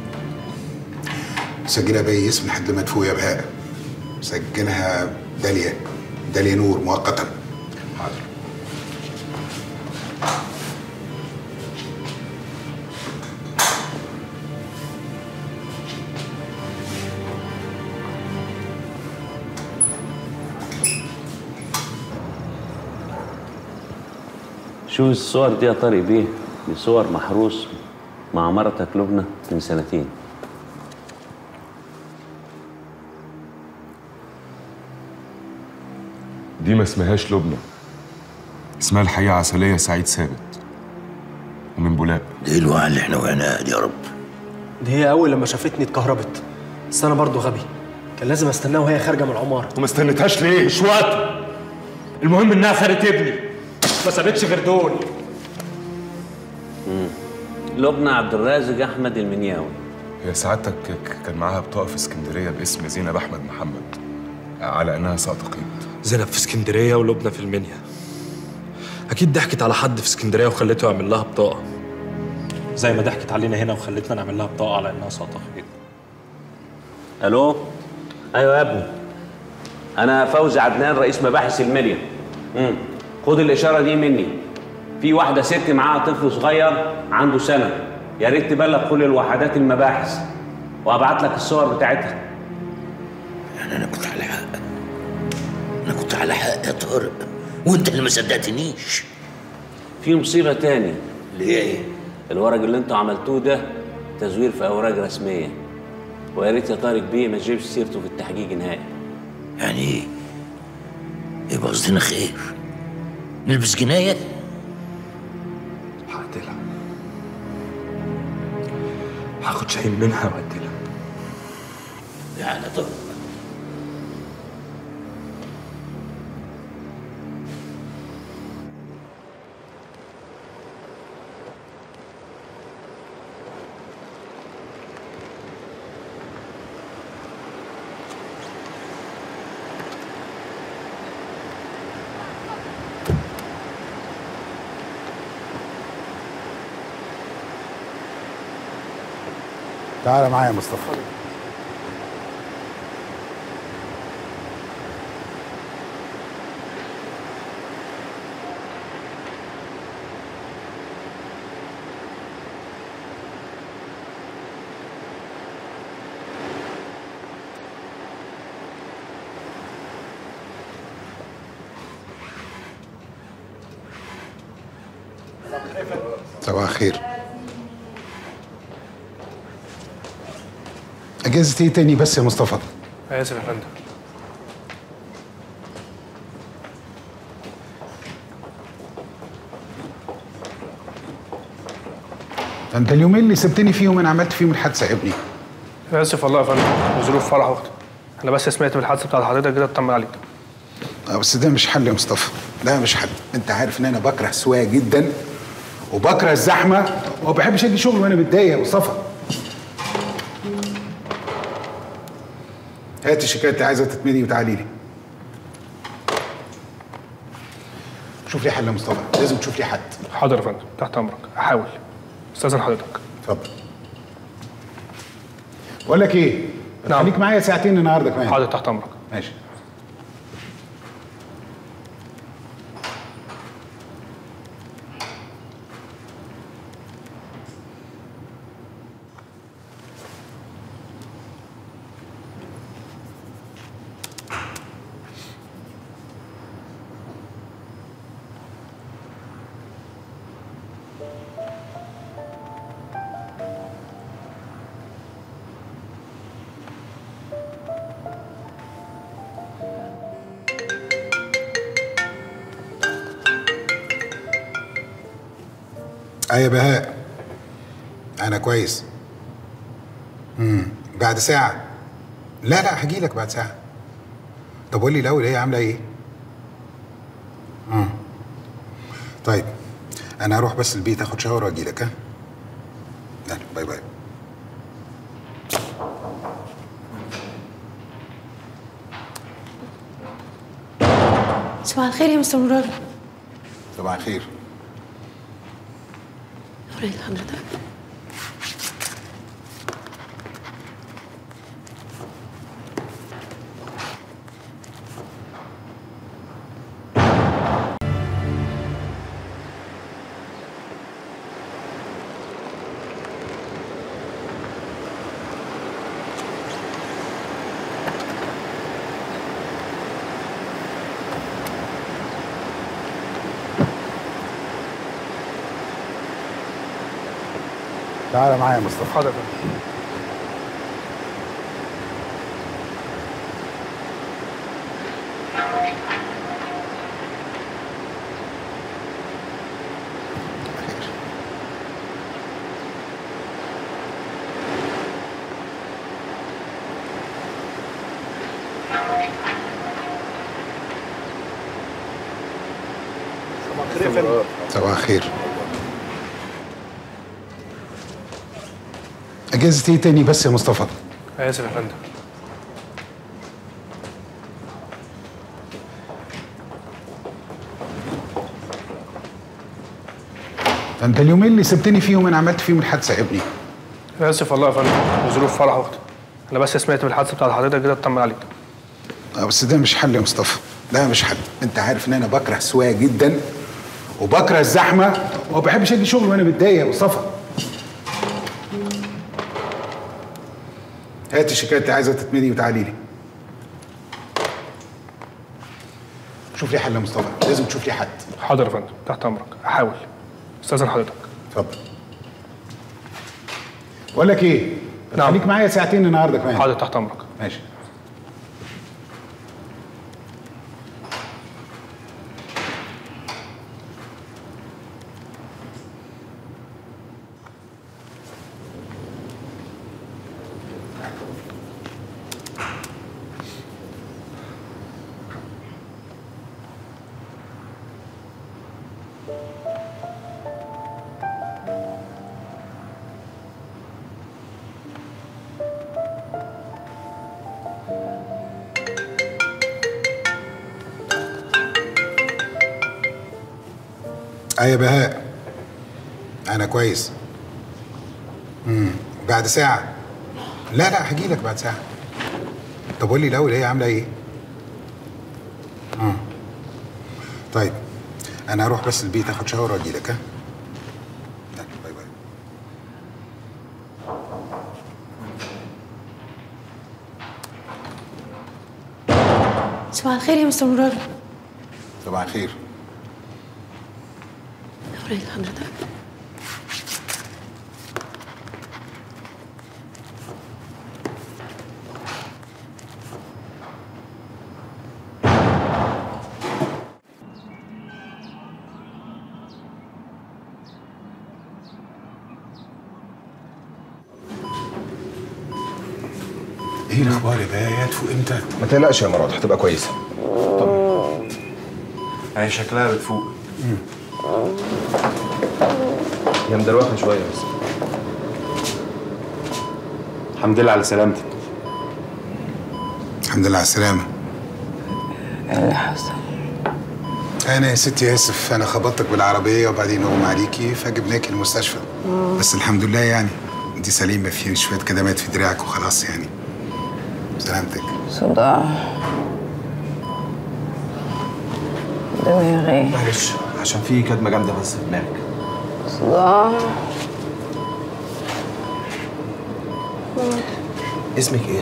سجلها باي اسم لحد ما تفوق يا بهاء سجلها داليا داليا نور مؤقتا حاضر شو الصور دي يا طارق بيه دي صور محروس مع مرتك لبنى من سنتين دي ما اسمهاش لبنى اسمها الحقيقة عسلية سعيد ثابت ومن بولاق دي الوعي اللي احنا وقعناها دي يا رب دي هي اول لما شافتني اتكهربت بس انا برضه غبي كان لازم استناها وهي خارجه من العماره وما استنيتهاش ليه؟ مش وقت المهم انها خدت ابني ما سابتش غير دول لبنى عبد الرازق احمد المنياوي هي سعادتك ك- كان معاها بطاقة في اسكندرية باسم زينب أحمد محمد على إنها ساقطة قيد زينب في اسكندريه ولبنى في المنيا اكيد ضحكت على حد في اسكندريه وخلته يعمل لها بطاقه زي ما ضحكت علينا هنا وخلتنا نعمل لها بطاقه على انها ساقطه خيط الو ايوه يا ابني انا فوزي عدنان رئيس مباحث المنيا امم خد الاشاره دي مني في واحده ست معاها طفل صغير عنده سنه يا ريت تبلغ كل الوحدات المباحث وابعت لك الصور بتاعتها يعني انا كنت على حق انا كنت على حق يا طارق وانت اللي ما صدقتنيش في مصيبه تاني اللي هي ايه الورق اللي انتوا عملتوه ده تزوير في اوراق رسميه ويا ريت يا طارق بيه ما تجيبش سيرته في التحقيق نهائي يعني ايه يبقى قصدنا خير نلبس جنايه هقتلها هاخد شيء منها واقتلها يعني طب تعالى معايا يا مصطفى صباح الخير اجازة ايه تاني بس يا مصطفى اسف يا فندم ده انت اليومين اللي سبتني فيهم انا عملت فيهم الحادثه يا ابني اسف والله يا فندم ظروف فرح اختي انا بس سمعت بالحادثه بتاعت حضرتك كده اطمن عليك آه، بس ده مش حل يا مصطفى ده مش حل انت عارف ان انا بكره السواقه جدا وبكره الزحمه وما بحبش اجي شغل وانا متضايق يا مصطفى هات الشيكات اللي عايزه تتمدي وتعالي لي شوف لي حل يا مصطفى لازم تشوف لي حد حاضر يا فندم تحت امرك احاول استاذن حضرتك اتفضل بقول لك ايه نعم. خليك معايا ساعتين النهارده كمان حاضر تحت امرك ماشي ايه بهاء انا كويس امم بعد ساعه لا لا هجي لك بعد ساعه طب قول لي الاول هي عامله ايه امم طيب انا هروح بس البيت اخد شاور واجي لك ها يلا باي باي صباح الخير يا مستر مراد صباح الخير وريت حضرتك تعالى معايا يا مصطفى حاضر صباح الخير اجازة ايه تاني بس يا مصطفى اسف يا فندم ده انت اليومين اللي سبتني فيهم انا عملت فيهم الحادثه يا ابني اسف والله يا فندم ظروف فرح اختي انا بس سمعت بالحادثه بتاعت حضرتك كده اطمن عليك اه بس ده مش حل يا مصطفى ده مش حل انت عارف ان انا بكره السواقه جدا وبكره الزحمه وما بحبش اجي شغل وانا متضايق يا مصطفى هات الشيكات اللي عايزه تتمدي وتعالي لي شوف لي حل يا مصطفى لازم تشوف لي حد حاضر يا فندم تحت امرك احاول استاذن حضرتك اتفضل بقول لك ايه نعم. خليك معايا ساعتين النهارده كمان حاضر تحت امرك ماشي ايه بهاء انا كويس امم بعد ساعه لا لا هجي لك بعد ساعه طب قول لي الاول هي عامله ايه امم طيب انا هروح بس البيت اخد شاور واجي لك ها يلا، باي باي صباح الخير يا مستر مراد صباح الخير وريت حضرتك ايه الاخبار يا بهاء هتفوق امتى ما تقلقش يا مراد هتبقى كويسه هي شكلها بتفوق هي مدروخه شويه بس الحمد لله على سلامتك الحمد لله على السلامه ايه اللي حصل؟ انا يا ستي اسف انا خبطتك بالعربيه وبعدين اغمى عليكي فجبناكي المستشفى بس الحمد لله يعني انت سليمه في شويه كدمات في دراعك وخلاص يعني سلامتك صداع دماغي معلش عشان في كدمه جامده بس في دماغك صداع اسمك ايه؟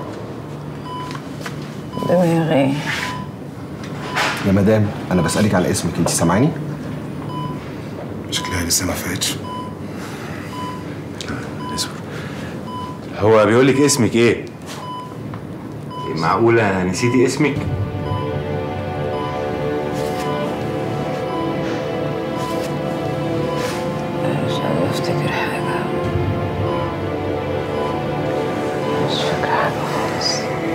دماغي يا مدام انا بسالك على اسمك انت سامعاني شكلها لسه ما فاتش هو بيقول لك اسمك ايه؟ معقولة نسيتي اسمك؟ افتكر حاجة مش فاكرة حاجة خالص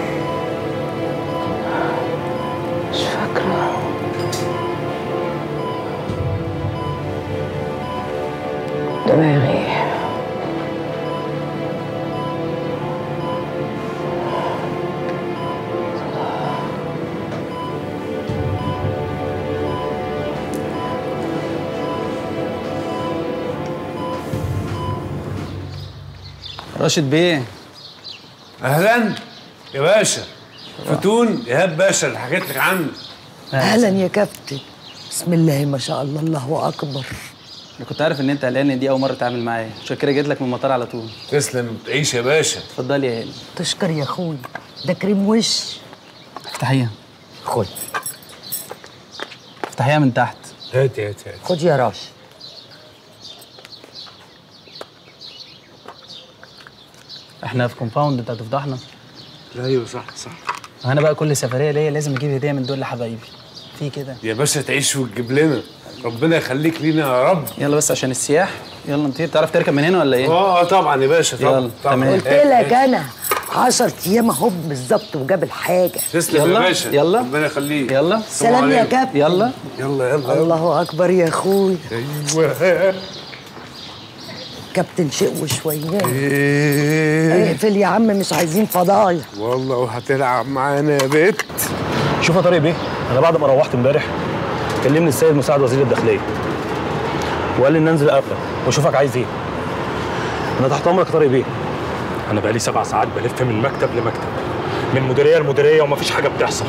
مش فاكرة دماغي راشد بيه اهلا يا باشا فتون ايهاب باشا اللي حكيت لك عنه اهلا يا كابتن بسم الله ما شاء الله الله اكبر انا كنت عارف ان انت قلقان إن دي اول مره تتعامل معايا عشان كده جيت لك من المطار على طول تسلم تعيش يا باشا اتفضلي يا هاني تشكر يا اخوي ده كريم وش افتحيها خد افتحيها من تحت هات هات هات خد يا راشد احنا في كومباوند انت هتفضحنا ايوه صح صح انا بقى كل سفريه ليا لازم اجيب هديه من دول لحبايبي في كده يا باشا تعيش وتجيب لنا ربنا يخليك لينا يا رب يلا بس عشان السياح يلا نطير تعرف تركب من هنا ولا ايه اه طبعا يا باشا طبعا يلا طبعا تمام قلت لك انا 10 ايام اهو بالظبط وجاب الحاجه تسلم يا يلا، باشا يلا. ربنا يخليك يلا سلام يا كابتن يلا يلا يلا الله اكبر يا اخوي ايوه كابتن شيء وشويه إيه. اقفل يا عم مش عايزين فضايح والله وهتلعب معانا يا بيت شوف يا طارق بيه انا بعد ما روحت امبارح كلمني السيد مساعد وزير الداخليه وقال لي ان انزل اقابلك واشوفك عايز ايه انا تحت امرك يا طارق بيه انا بقالي سبع ساعات بلف من مكتب لمكتب من مديريه لمديريه ومفيش حاجه بتحصل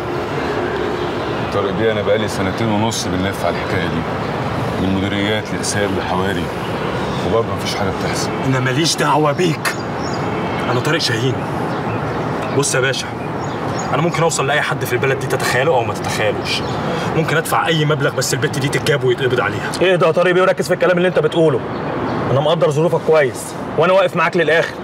طارق بيه انا بقالي سنتين ونص بنلف على الحكايه دي من مديريات لاقسام لحواري وبرضه مفيش حاجه بتحصل انا ماليش دعوه بيك انا طارق شاهين بص يا باشا انا ممكن اوصل لاي حد في البلد دي تتخيله او ما تتخيلوش ممكن ادفع اي مبلغ بس البت دي تتجاب ويتقبض عليها ايه ده يا طارق بيه وركز في الكلام اللي انت بتقوله انا مقدر ظروفك كويس وانا واقف معاك للاخر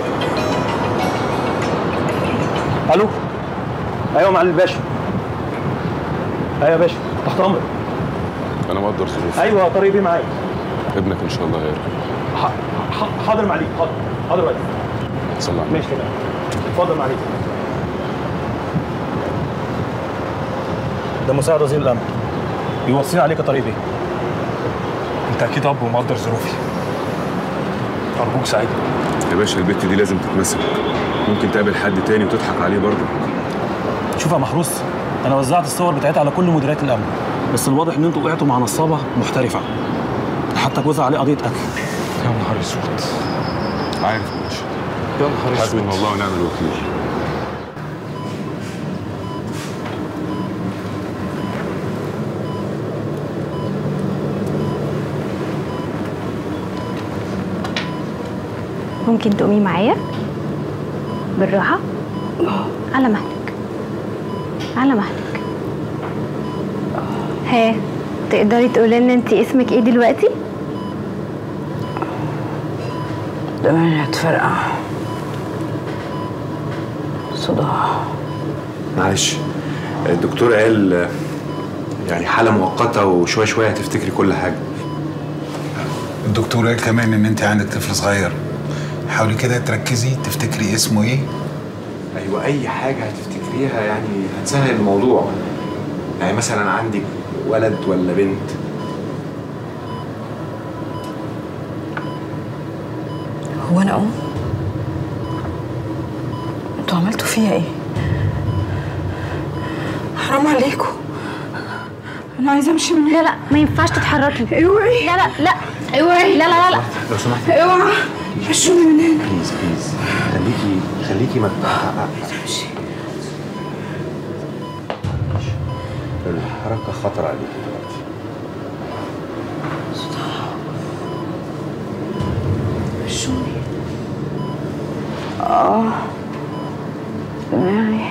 الو ايوه معالي الباشا ايوه يا باشا تحت امرك انا مقدر ظروفك ايوه يا طارق بيه معايا ابنك ان شاء الله هيرجع ح- ح- حاضر معاليك حاضر حاضر بقى صلى على ماشي كده اتفضل معاليك ده مساعد وزير الامن يوصيني عليك يا طارق بيه انت اكيد اب ومقدر ظروفي ارجوك ساعدني يا باشا البت دي لازم تتمسك ممكن تقابل حد تاني وتضحك عليه برضه شوف يا محروس انا وزعت الصور بتاعتها على كل مديريات الامن بس الواضح ان انتوا وقعتوا مع نصابه محترفه حتى جوزها عليه قضيه قتل يا نهار اسود عارف يا باشا يا نهار حسبنا الله ونعم الوكيل ممكن تقومي معايا بالراحة على مهلك على مهلك ها تقدري تقولي لنا انت اسمك ايه دلوقتي دماغي هتفرقع صداع معلش الدكتور قال آه، يعني حالة مؤقتة وشوية شوية هتفتكري كل حاجة الدكتور قال كمان ان انت عندك طفل صغير حاولي كده تركزي تفتكري اسمه ايه أيوة أي حاجة هتفتكريها يعني هتسهل الموضوع يعني مثلا عندك ولد ولا بنت هو انا اقوم انتوا عملتوا فيا ايه حرام عليكم انا عايزه امشي من لا لا ما ينفعش تتحركي اوعي لا لا لا اوعي لا لا لا لا لو سمحتي اوعى مشوني من هنا بليز بليز خليكي خليكي ما الحركة خطر عليكي دلوقتي مشوني اه دماغي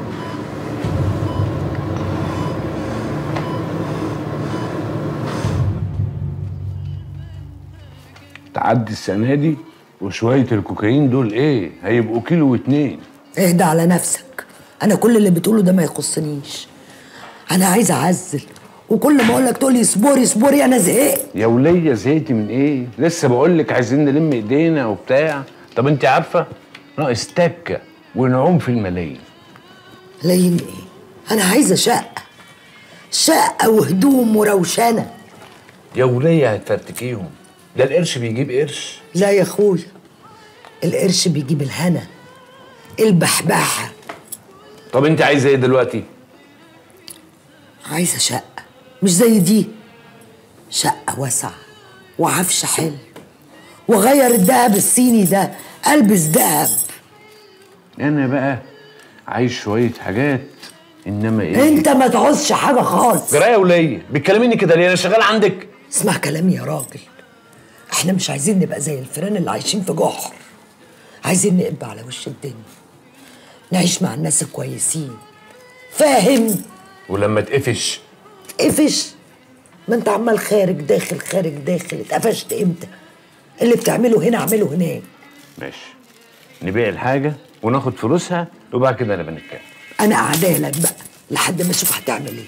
تعدي السنه دي وشويه الكوكايين دول ايه هيبقوا كيلو واتنين اهدى على نفسك انا كل اللي بتقوله ده ما يخصنيش انا عايزه اعزل وكل ما اقول لك تقول لي اصبري اصبري انا زهقت يا وليه زهقتي من ايه لسه بقول لك عايزين نلم ايدينا وبتاع طب انت عارفه ناقص تكه ونعوم في الملايين لين ايه انا عايزه شقه شقه وهدوم وروشنه يا وليه هتفرتكيهم ده القرش بيجيب قرش لا يا اخويا القرش بيجيب الهنا البحبحه طب انت عايزه ايه دلوقتي عايزه شقه مش زي دي شقه واسعه وعفش حلو وغير الدهب الصيني ده البس دهب انا بقى عايز شويه حاجات انما ايه انت ما تعوزش حاجه خالص جرايه يا وليه بتكلميني كده ليه انا شغال عندك اسمع كلامي يا راجل احنا مش عايزين نبقى زي الفيران اللي عايشين في جحر عايزين نقب على وش الدنيا نعيش مع الناس الكويسين فاهم ولما تقفش قفش ما انت عمال خارج داخل خارج داخل اتقفشت امتى اللي بتعمله هنا اعمله هناك ماشي نبيع الحاجه وناخد فلوسها وبعد كده نبقى نتكلم انا قاعده لك بقى لحد ما اشوف هتعمل ايه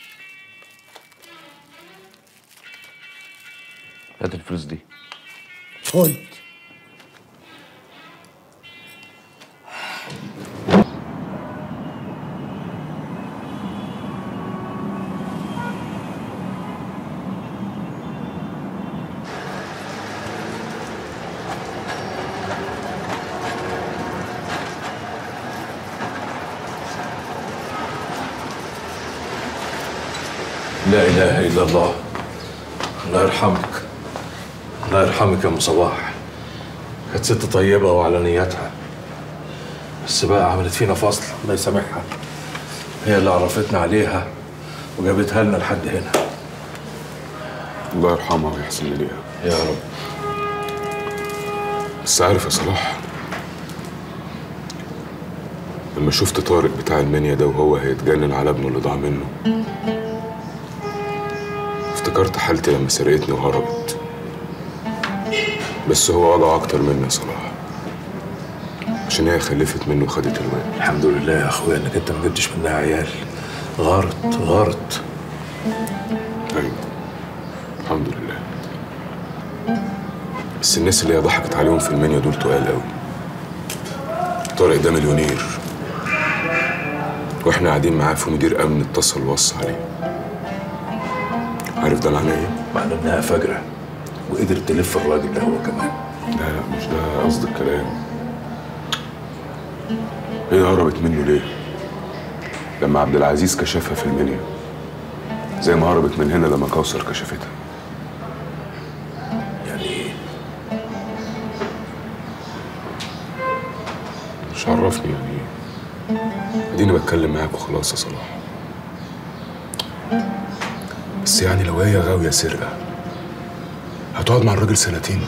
هات الفلوس دي خد لا اله الا الله الله يرحمك الله يرحمك يا ام صباح كانت ست طيبه وعلى نيتها بس بقى عملت فينا فصل الله يسامحها هي اللي عرفتنا عليها وجابتها لنا لحد هنا الله يرحمها ويحسن اليها يا رب بس عارف يا صلاح لما شفت طارق بتاع المنيا ده وهو هيتجنن على ابنه اللي ضاع منه افتكرت حالتي لما سرقتني وهربت بس هو وجعه اكتر مني يا صلاح عشان هي خلفت منه وخدت الواد الحمد لله يا اخويا انك انت ما جبتش منها عيال غارت غارت ايوه الحمد لله بس الناس اللي هي ضحكت عليهم في المنيا دول تقال قوي طارق ده مليونير واحنا قاعدين معاه في مدير امن اتصل وصى عليه عارف ده معناه ايه؟ معناه انها فجره وقدرت تلف الراجل ده هو كمان لا لا مش ده قصد الكلام هي هربت منه ليه؟ لما عبد العزيز كشفها في المنيا زي ما هربت من هنا لما كوثر كشفتها يعني ايه؟ مش عرفني يعني ايه اديني بتكلم معاك وخلاص يا صلاح بس يعني لو هي غاوية سرقة هتقعد مع الراجل سنتين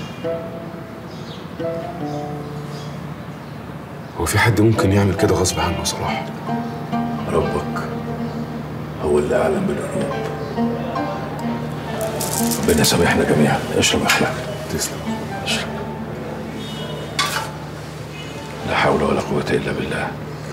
هو في حد ممكن يعمل كده غصب عنه يا صلاح ربك هو اللي اعلم بالقلوب ربنا يسامحنا جميعا اشرب احلام تسلم اشرب لا حول ولا قوه الا بالله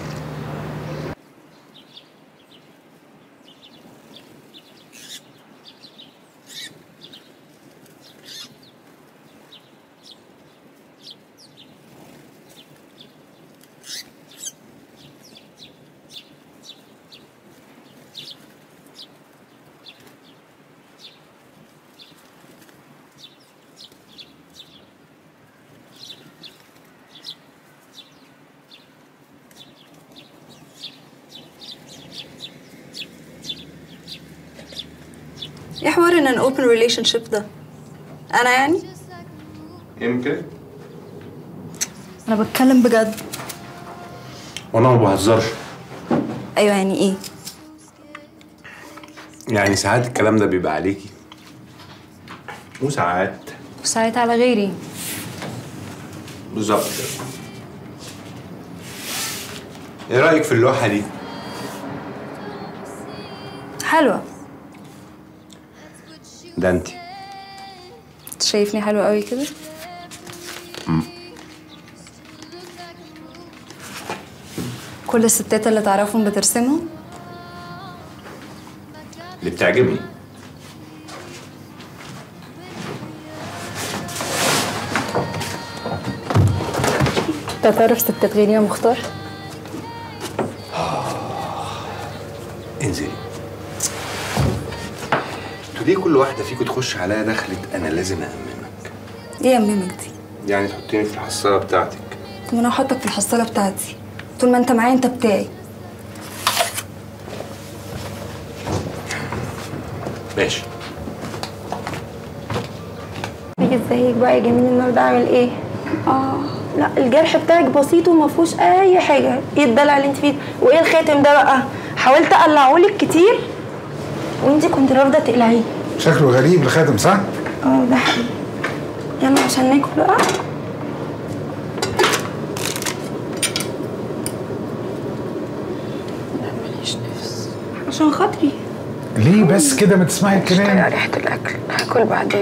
ايه حوار ان ان open relationship ده انا يعني يمكن انا بتكلم بجد وانا ما بهزرش ايوه يعني ايه يعني ساعات الكلام ده بيبقى عليكي وساعات وساعات على غيري بالظبط كده ايه رايك في اللوحه دي حلوه ده انت انت شايفني حلوه قوي كده كل الستات اللي تعرفهم بترسمهم اللي بتعجبني انت تعرف ستة غيري يا مختار؟ انزلي انتوا ليه كل واحده فيكم تخش عليا دخلت انا لازم أأمنك ايه يا ميمك دي؟ يعني تحطيني في الحصاله بتاعتك طب انا هحطك في الحصاله بتاعتي طول ما انت معايا انت بتاعي ماشي ازيك بقى يا جميل النهارده عامل ايه؟ اه لا الجرح بتاعك بسيط وما فيهوش اي حاجه ايه الدلع اللي انت فيه وايه الخاتم ده بقى حاولت اقلعهولك كتير وانت كنت رافضه تقلعيه شكله غريب الخاتم صح؟ اه ده حقيقي يلا عشان ناكل بقى ماليش نفس عشان خاطري ليه بس كده ما تسمعي الكلام؟ ريحه الاكل هاكل بعدين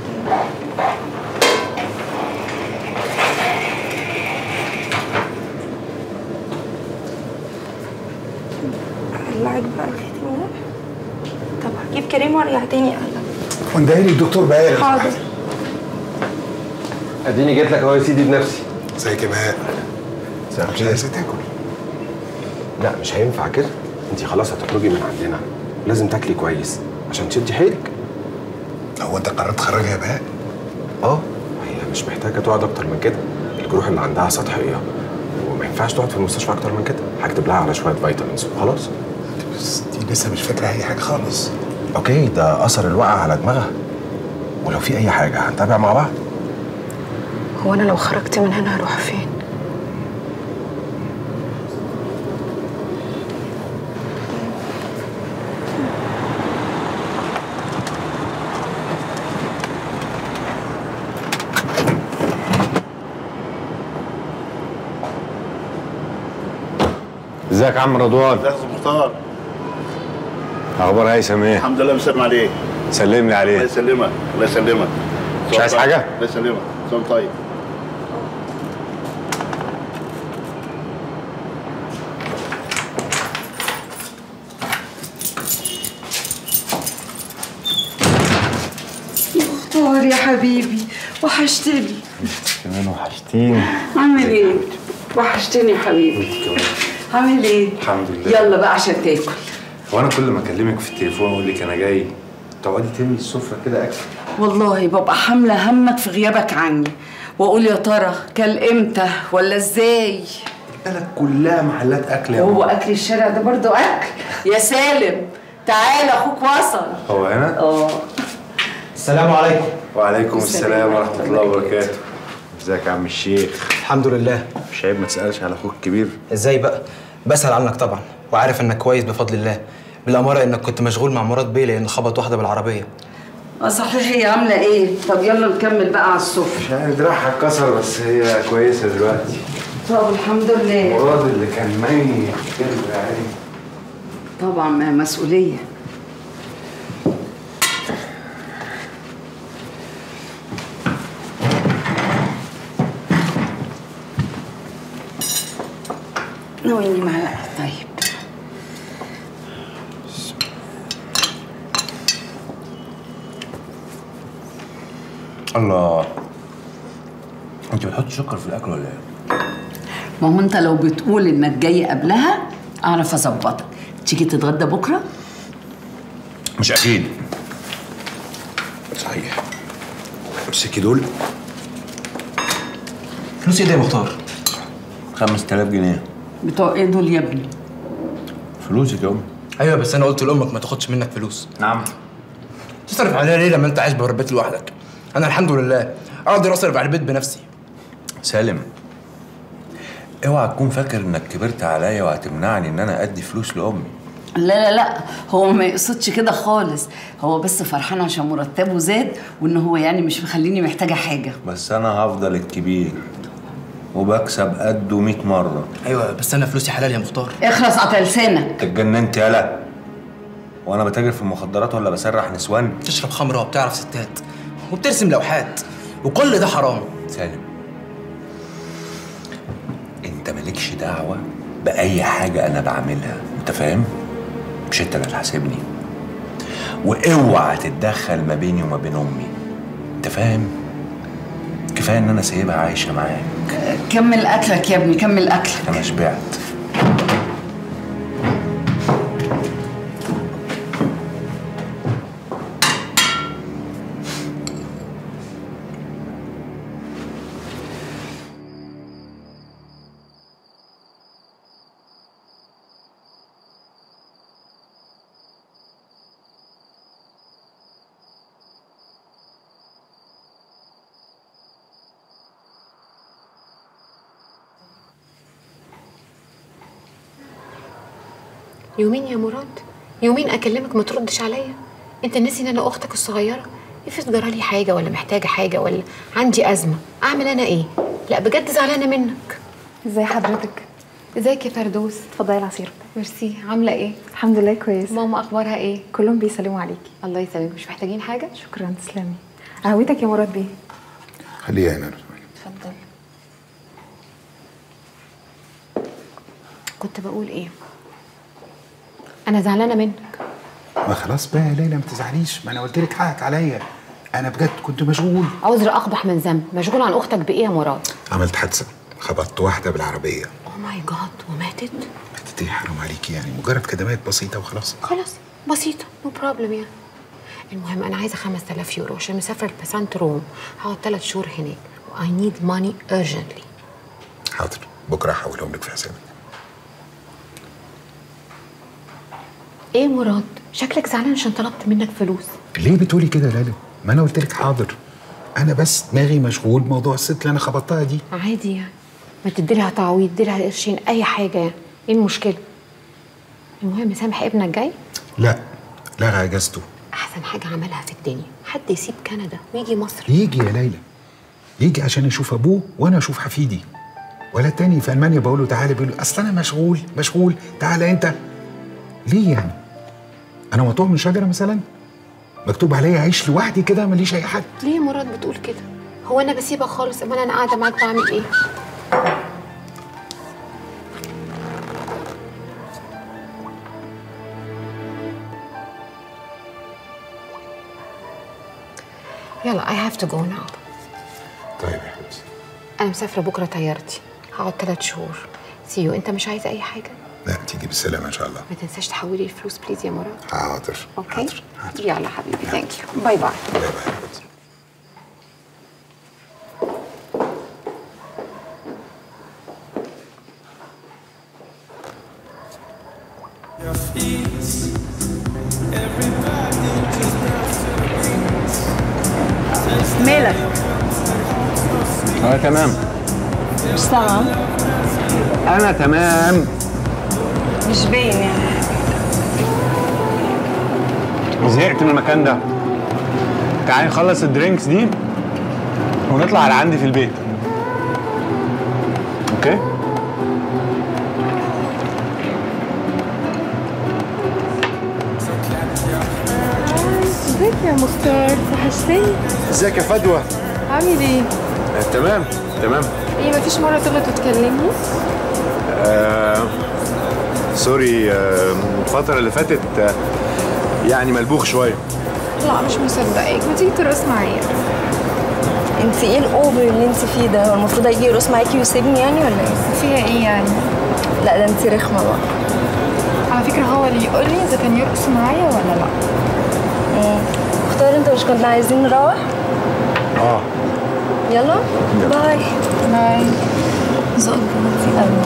اقلعك بقى الخاتم ده طب هجيب كريم وارجع تاني اقلع وندهي لي الدكتور بقى حاضر اديني جيت لك اهو يا سيدي بنفسي ازيك يا بهاء مش عايزه تاكل لا مش هينفع كده انت خلاص هتخرجي من عندنا لازم تاكلي كويس عشان تشدي حيلك هو انت قررت تخرجها يا بهاء؟ اه هي مش محتاجه تقعد اكتر من كده الجروح اللي عندها سطحيه وما ينفعش تقعد في المستشفى اكتر من كده هكتب لها على شويه فيتامينز وخلاص بس دي لسه مش فاكره اي حاجه خالص اوكي ده اثر الوقع على دماغها ولو في اي حاجه هنتابع مع بعض هو انا لو خرجت من هنا هروح فين ازيك يا عم رضوان ازيك يا مختار اخبار هيثم ايه الحمد لله مسلم عليك سلم لي الله عليه يسلمك الله يسلمك مش عايز حاجه الله يسلمك سلام طيب مختار يا حبيبي وحشتني كمان وحشتيني عامل ايه؟ وحشتني يا حبيبي عامل ايه؟ الحمد لله يلا بقى عشان تاكل وانا كل ما اكلمك في التليفون اقول لك انا جاي تقعدي تملي السفره كده اكل والله ببقى حامله همك في غيابك عني واقول يا ترى كل امتى ولا ازاي انا كلها محلات اكل يا وهو ماما. اكل الشارع ده برضو اكل يا سالم تعال اخوك وصل هو هنا اه السلام عليكم وعليكم السلام ورحمه الله وبركاته ازيك يا عم الشيخ الحمد لله مش عيب ما تسالش على اخوك الكبير ازاي بقى بسأل عنك طبعا وعارف انك كويس بفضل الله بالاماره انك كنت مشغول مع مراد بيه لان خبط واحده بالعربيه اه صحيح هي عامله ايه طب يلا نكمل بقى على السفره مش عارف دراعها اتكسر بس هي كويسه دلوقتي طب الحمد لله مراد اللي كان ميت كده عادي طبعا ما مسؤوليه ناولني معلقه طيب الله انت بتحط سكر في الاكل ولا ايه؟ ما هو انت لو بتقول انك جاي قبلها اعرف اظبطك تيجي تتغدى بكره مش اكيد صحيح امسكي دول فلوس ايه ده يا مختار 5000 جنيه بتوع ايه دول يا ابني فلوسك يا امي ايوه بس انا قلت لامك ما تاخدش منك فلوس نعم تصرف عليها ليه لما انت عايش بره البيت لوحدك انا الحمد لله اقدر اصرف على البيت بنفسي سالم اوعى تكون فاكر انك كبرت عليا وهتمنعني ان انا ادي فلوس لامي لا لا لا هو ما يقصدش كده خالص هو بس فرحان عشان مرتبه زاد وان هو يعني مش مخليني محتاجه حاجه بس انا هفضل الكبير وبكسب قده 100 مره ايوه بس انا فلوسي حلال يا مختار اخلص قطع لسانك اتجننت يالا وانا بتاجر في المخدرات ولا بسرح نسوان تشرب خمره وبتعرف ستات وبترسم لوحات وكل ده حرام سالم انت مالكش دعوه باي حاجه انا بعملها انت فاهم مش انت اللي هتحاسبني واوعى تتدخل ما بيني وما بين امي انت فاهم كفايه ان انا سايبها عايشه معاك كمل اكلك يا ابني كمل اكلك انا شبعت يومين يا مراد يومين اكلمك ما تردش عليا انت ناسي ان انا اختك الصغيره افرض جرالي حاجه ولا محتاجه حاجه ولا عندي ازمه اعمل انا ايه لا بجد زعلانه منك ازي حضرتك ازيك يا فردوس اتفضلي العصير ميرسي عامله ايه الحمد لله كويس ماما اخبارها ايه كلهم بيسلموا عليكي الله يسلمك مش محتاجين حاجه شكرا تسلمي قهوتك يا مراد بيه خليها هنا اتفضل كنت بقول ايه انا زعلانه منك ما خلاص بقى يا ليلى ما تزعليش ما انا قلت لك حقك عليا انا بجد كنت مشغول عذر اقبح من ذنب مشغول عن اختك بايه يا مراد عملت حادثه خبطت واحده بالعربيه اوه ماي جاد وماتت ماتت ايه حرام عليكي يعني مجرد كدمات بسيطه وخلاص خلاص بسيطه نو بروبلم يعني المهم انا عايزه 5000 يورو عشان مسافره لباسانت روم هقعد ثلاث شهور هناك واي نيد ماني urgently حاضر بكره هحولهم لك في حسابك ايه مراد شكلك زعلان عشان طلبت منك فلوس ليه بتقولي كده يا ليلى ما انا قلت لك حاضر انا بس دماغي مشغول بموضوع الست اللي انا خبطتها دي عادي يعني ما تديلها تعويض تديلها قرشين اي حاجه يعني ايه المشكله المهم سامح ابنك جاي لا لغى اجازته احسن حاجه عملها في الدنيا حد يسيب كندا ويجي مصر يجي يا ليلى يجي عشان يشوف ابوه وانا اشوف حفيدي ولا التاني في المانيا بقول له تعالى بيقول له اصل انا مشغول مشغول تعالى انت ليه يعني انا مقطوع من شجره مثلا مكتوب عليا اعيش لوحدي كده ماليش اي حد ليه يا مراد بتقول كده هو انا بسيبك خالص امال انا قاعده معاك بعمل ايه يلا I have to go now طيب يا حبيبتي انا مسافره بكره طيارتي هقعد ثلاث شهور سيو انت مش عايزه اي حاجه لا تيجي بالسلامه ان شاء الله ما تنساش تحولي الفلوس بليز يا مراد حاضر اوكي يلا حبيبي ثانك يو باي باي مالك اه تمام مش سامعة انا تمام مش باين يعني زهقت من المكان ده تعالي نخلص الدرينكس دي ونطلع على عندي في البيت اوكي ازيك يا مختار وحشتني ازيك يا فدوى عامل ايه؟ آه تمام تمام ايه مفيش مرة تغلط وتكلمني؟ آه سوري آه الفترة اللي فاتت آه يعني ملبوخ شوية لا مش مصدقك ما تيجي ترقص معايا انت ايه الاوفر اللي انت فيه ده هو المفروض اجي يرقص معاكي ويسيبني يعني ولا ايه؟ فيها ايه يعني؟ لا ده انت رخمة بقى على فكرة هو اللي يقول لي اذا كان يرقص معايا ولا لا مختار انت مش كنا عايزين نروح؟ اه يلا باي باي ذوقك بنطي قوي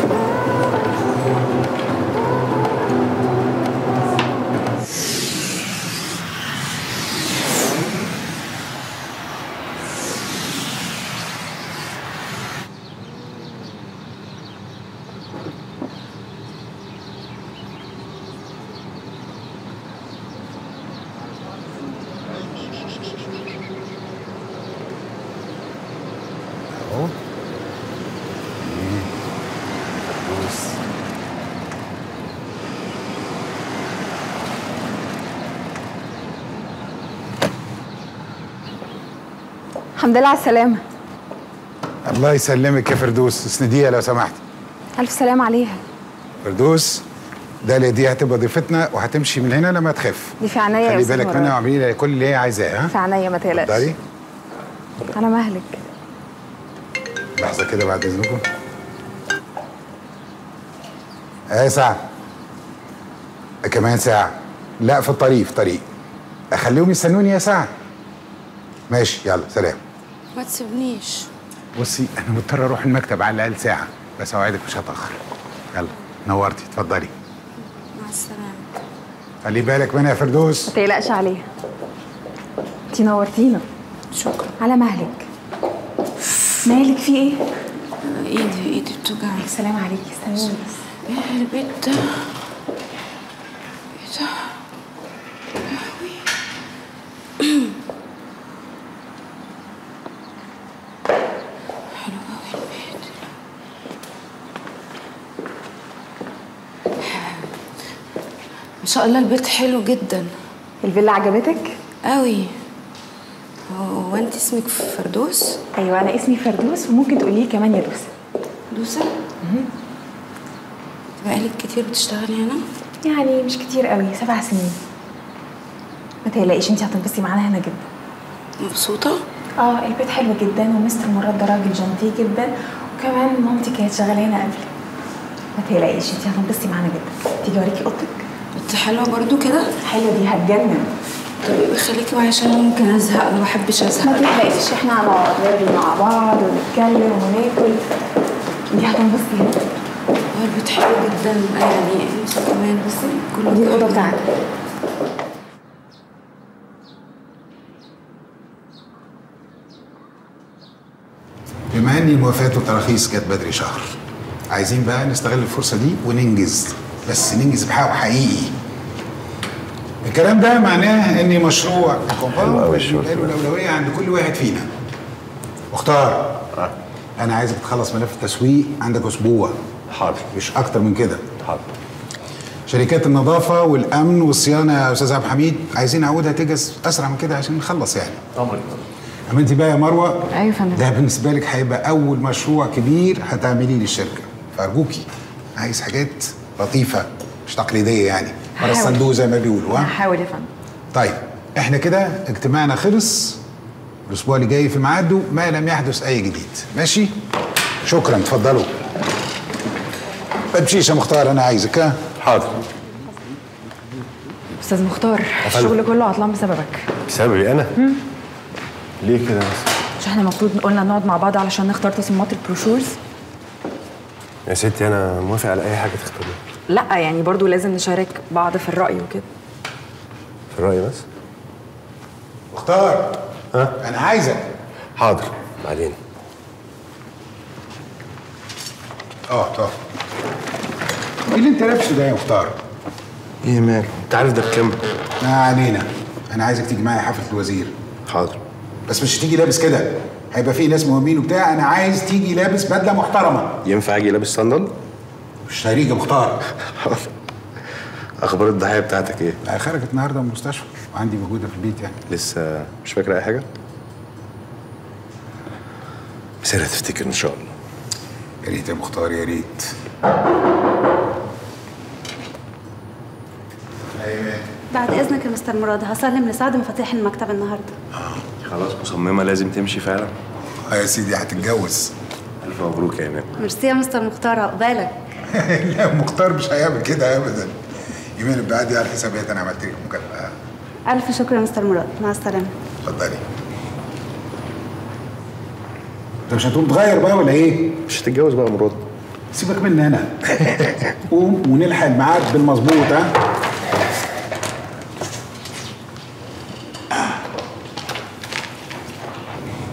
اهو الحمد لله على السلامة الله يسلمك يا فردوس اسنديها لو سمحت ألف سلام عليها فردوس داليا دي هتبقى ضيفتنا وهتمشي من هنا لما تخف دي في عينيا يا خلي أستاذ بالك مراد. منها واعملي لها كل اللي هي عايزاه ها في عينيا ما تقلقش اتفضلي على مهلك لحظه كده بعد اذنكم ايه ساعه كمان ساعه لا في الطريق في الطريق اخليهم يستنوني يا ساعه ماشي يلا سلام ما تسيبنيش بصي انا مضطر اروح المكتب على الاقل ساعه بس اوعدك مش هتاخر يلا نورتي اتفضلي مع السلامة خلي بالك منها يا فردوس ما تقلقش عليها انتي نورتينا شكرا على مهلك مالك في ايه؟ ايدي ايدي بتوجعني السلام عليكي استنوني بس ايه البيت ده ايه ده لهوي. حلو قوي البيت ما شاء الله البيت حلو جدا الفيلا عجبتك؟ قوي هو انت اسمك فردوس ايوه انا اسمي فردوس وممكن تقولي لي كمان يا دوسه دوسة بقالك كتير بتشتغلي هنا يعني مش كتير قوي سبع سنين ما تقلقيش انتي هتنبسطي معانا هنا جدا مبسوطة؟ اه البيت حلو جدا ومستر مراد ده راجل جنتي جدا وكمان مامتي كانت شغاله هنا قبلي ما تقلقيش انتي هتنبسطي معانا جدا تيجي اوريكي اوضتك انت حلوة برضو كده حلوه دي هتجنن طيب خليكي معايا عشان ممكن ازهق انا ما بحبش ازهق ما تقلقيش احنا هنقعد نرغي مع بعض ونتكلم وناكل انتي هتنبسطي هنا هو البيت حلو جدا يعني انت كمان بس كله دي الاوضه بتاعتك بما اني موافقات التراخيص جت بدري شهر عايزين بقى نستغل الفرصه دي وننجز بس ننجز بحقه حقيقي الكلام ده معناه ان مشروع الكومباوند يبقى له الاولويه عند كل واحد فينا مختار انا عايزك تخلص ملف التسويق عندك اسبوع حاضر مش اكتر من كده حاضر شركات النظافه والامن والصيانه يا استاذ عبد الحميد عايزين نعودها تجهز اسرع من كده عشان نخلص يعني طبعا اما انت بقى يا مروه ايوه يا فندم ده بالنسبه لك هيبقى اول مشروع كبير هتعمليه للشركه فارجوكي عايز حاجات لطيفه مش تقليديه يعني ورا هحاول. الصندوق زي ما بيقولوا ها هحاول يا فندم طيب احنا كده اجتماعنا خلص الاسبوع اللي جاي في ميعاده ما لم يحدث اي جديد ماشي شكرا اتفضلوا ما تمشيش يا مختار انا عايزك ها حاضر استاذ مختار فندم. الشغل كله عطلان بسببك بسببي انا ليه كده بس مش احنا المفروض قلنا نقعد مع بعض علشان نختار تصميمات البروشورز يا ستي انا موافق على اي حاجه تختاريها لا يعني برضو لازم نشارك بعض في الرأي وكده في الراي بس مختار ها انا عايزك حاضر بعدين اه طب ايه اللي انت لابسه ده يا مختار ايه مال انت عارف ده بكام ما علينا انا عايزك تيجي معايا حفله الوزير حاضر بس مش تيجي لابس كده هيبقى في ناس مهمين وبتاع انا عايز تيجي لابس بدله محترمه ينفع اجي لابس صندل مش هيجي مختار حاضر اخبار الضحيه بتاعتك ايه لا خرجت النهارده من المستشفى وعندي موجوده في البيت يعني لسه مش فاكره اي حاجه بس انا تفتكر ان شاء الله يا ريت يا مختار يا ريت بعد اذنك يا مستر مراد هسلم لسعد مفاتيح المكتب النهارده خلاص مصممه لازم تمشي فعلا اه يا سيدي هتتجوز الف مبروك يا ايمان ميرسي يا مستر مختار عقبالك لا مختار مش هيعمل كده ابدا يمين بعد على الحسابات انا عملت لك مكافاه الف شكر يا مستر مراد مع السلامه اتفضلي انت مش هتقوم تغير بقى ولا ايه؟ مش هتتجوز بقى مراد سيبك مني انا قوم ونلحق الميعاد بالمظبوط ها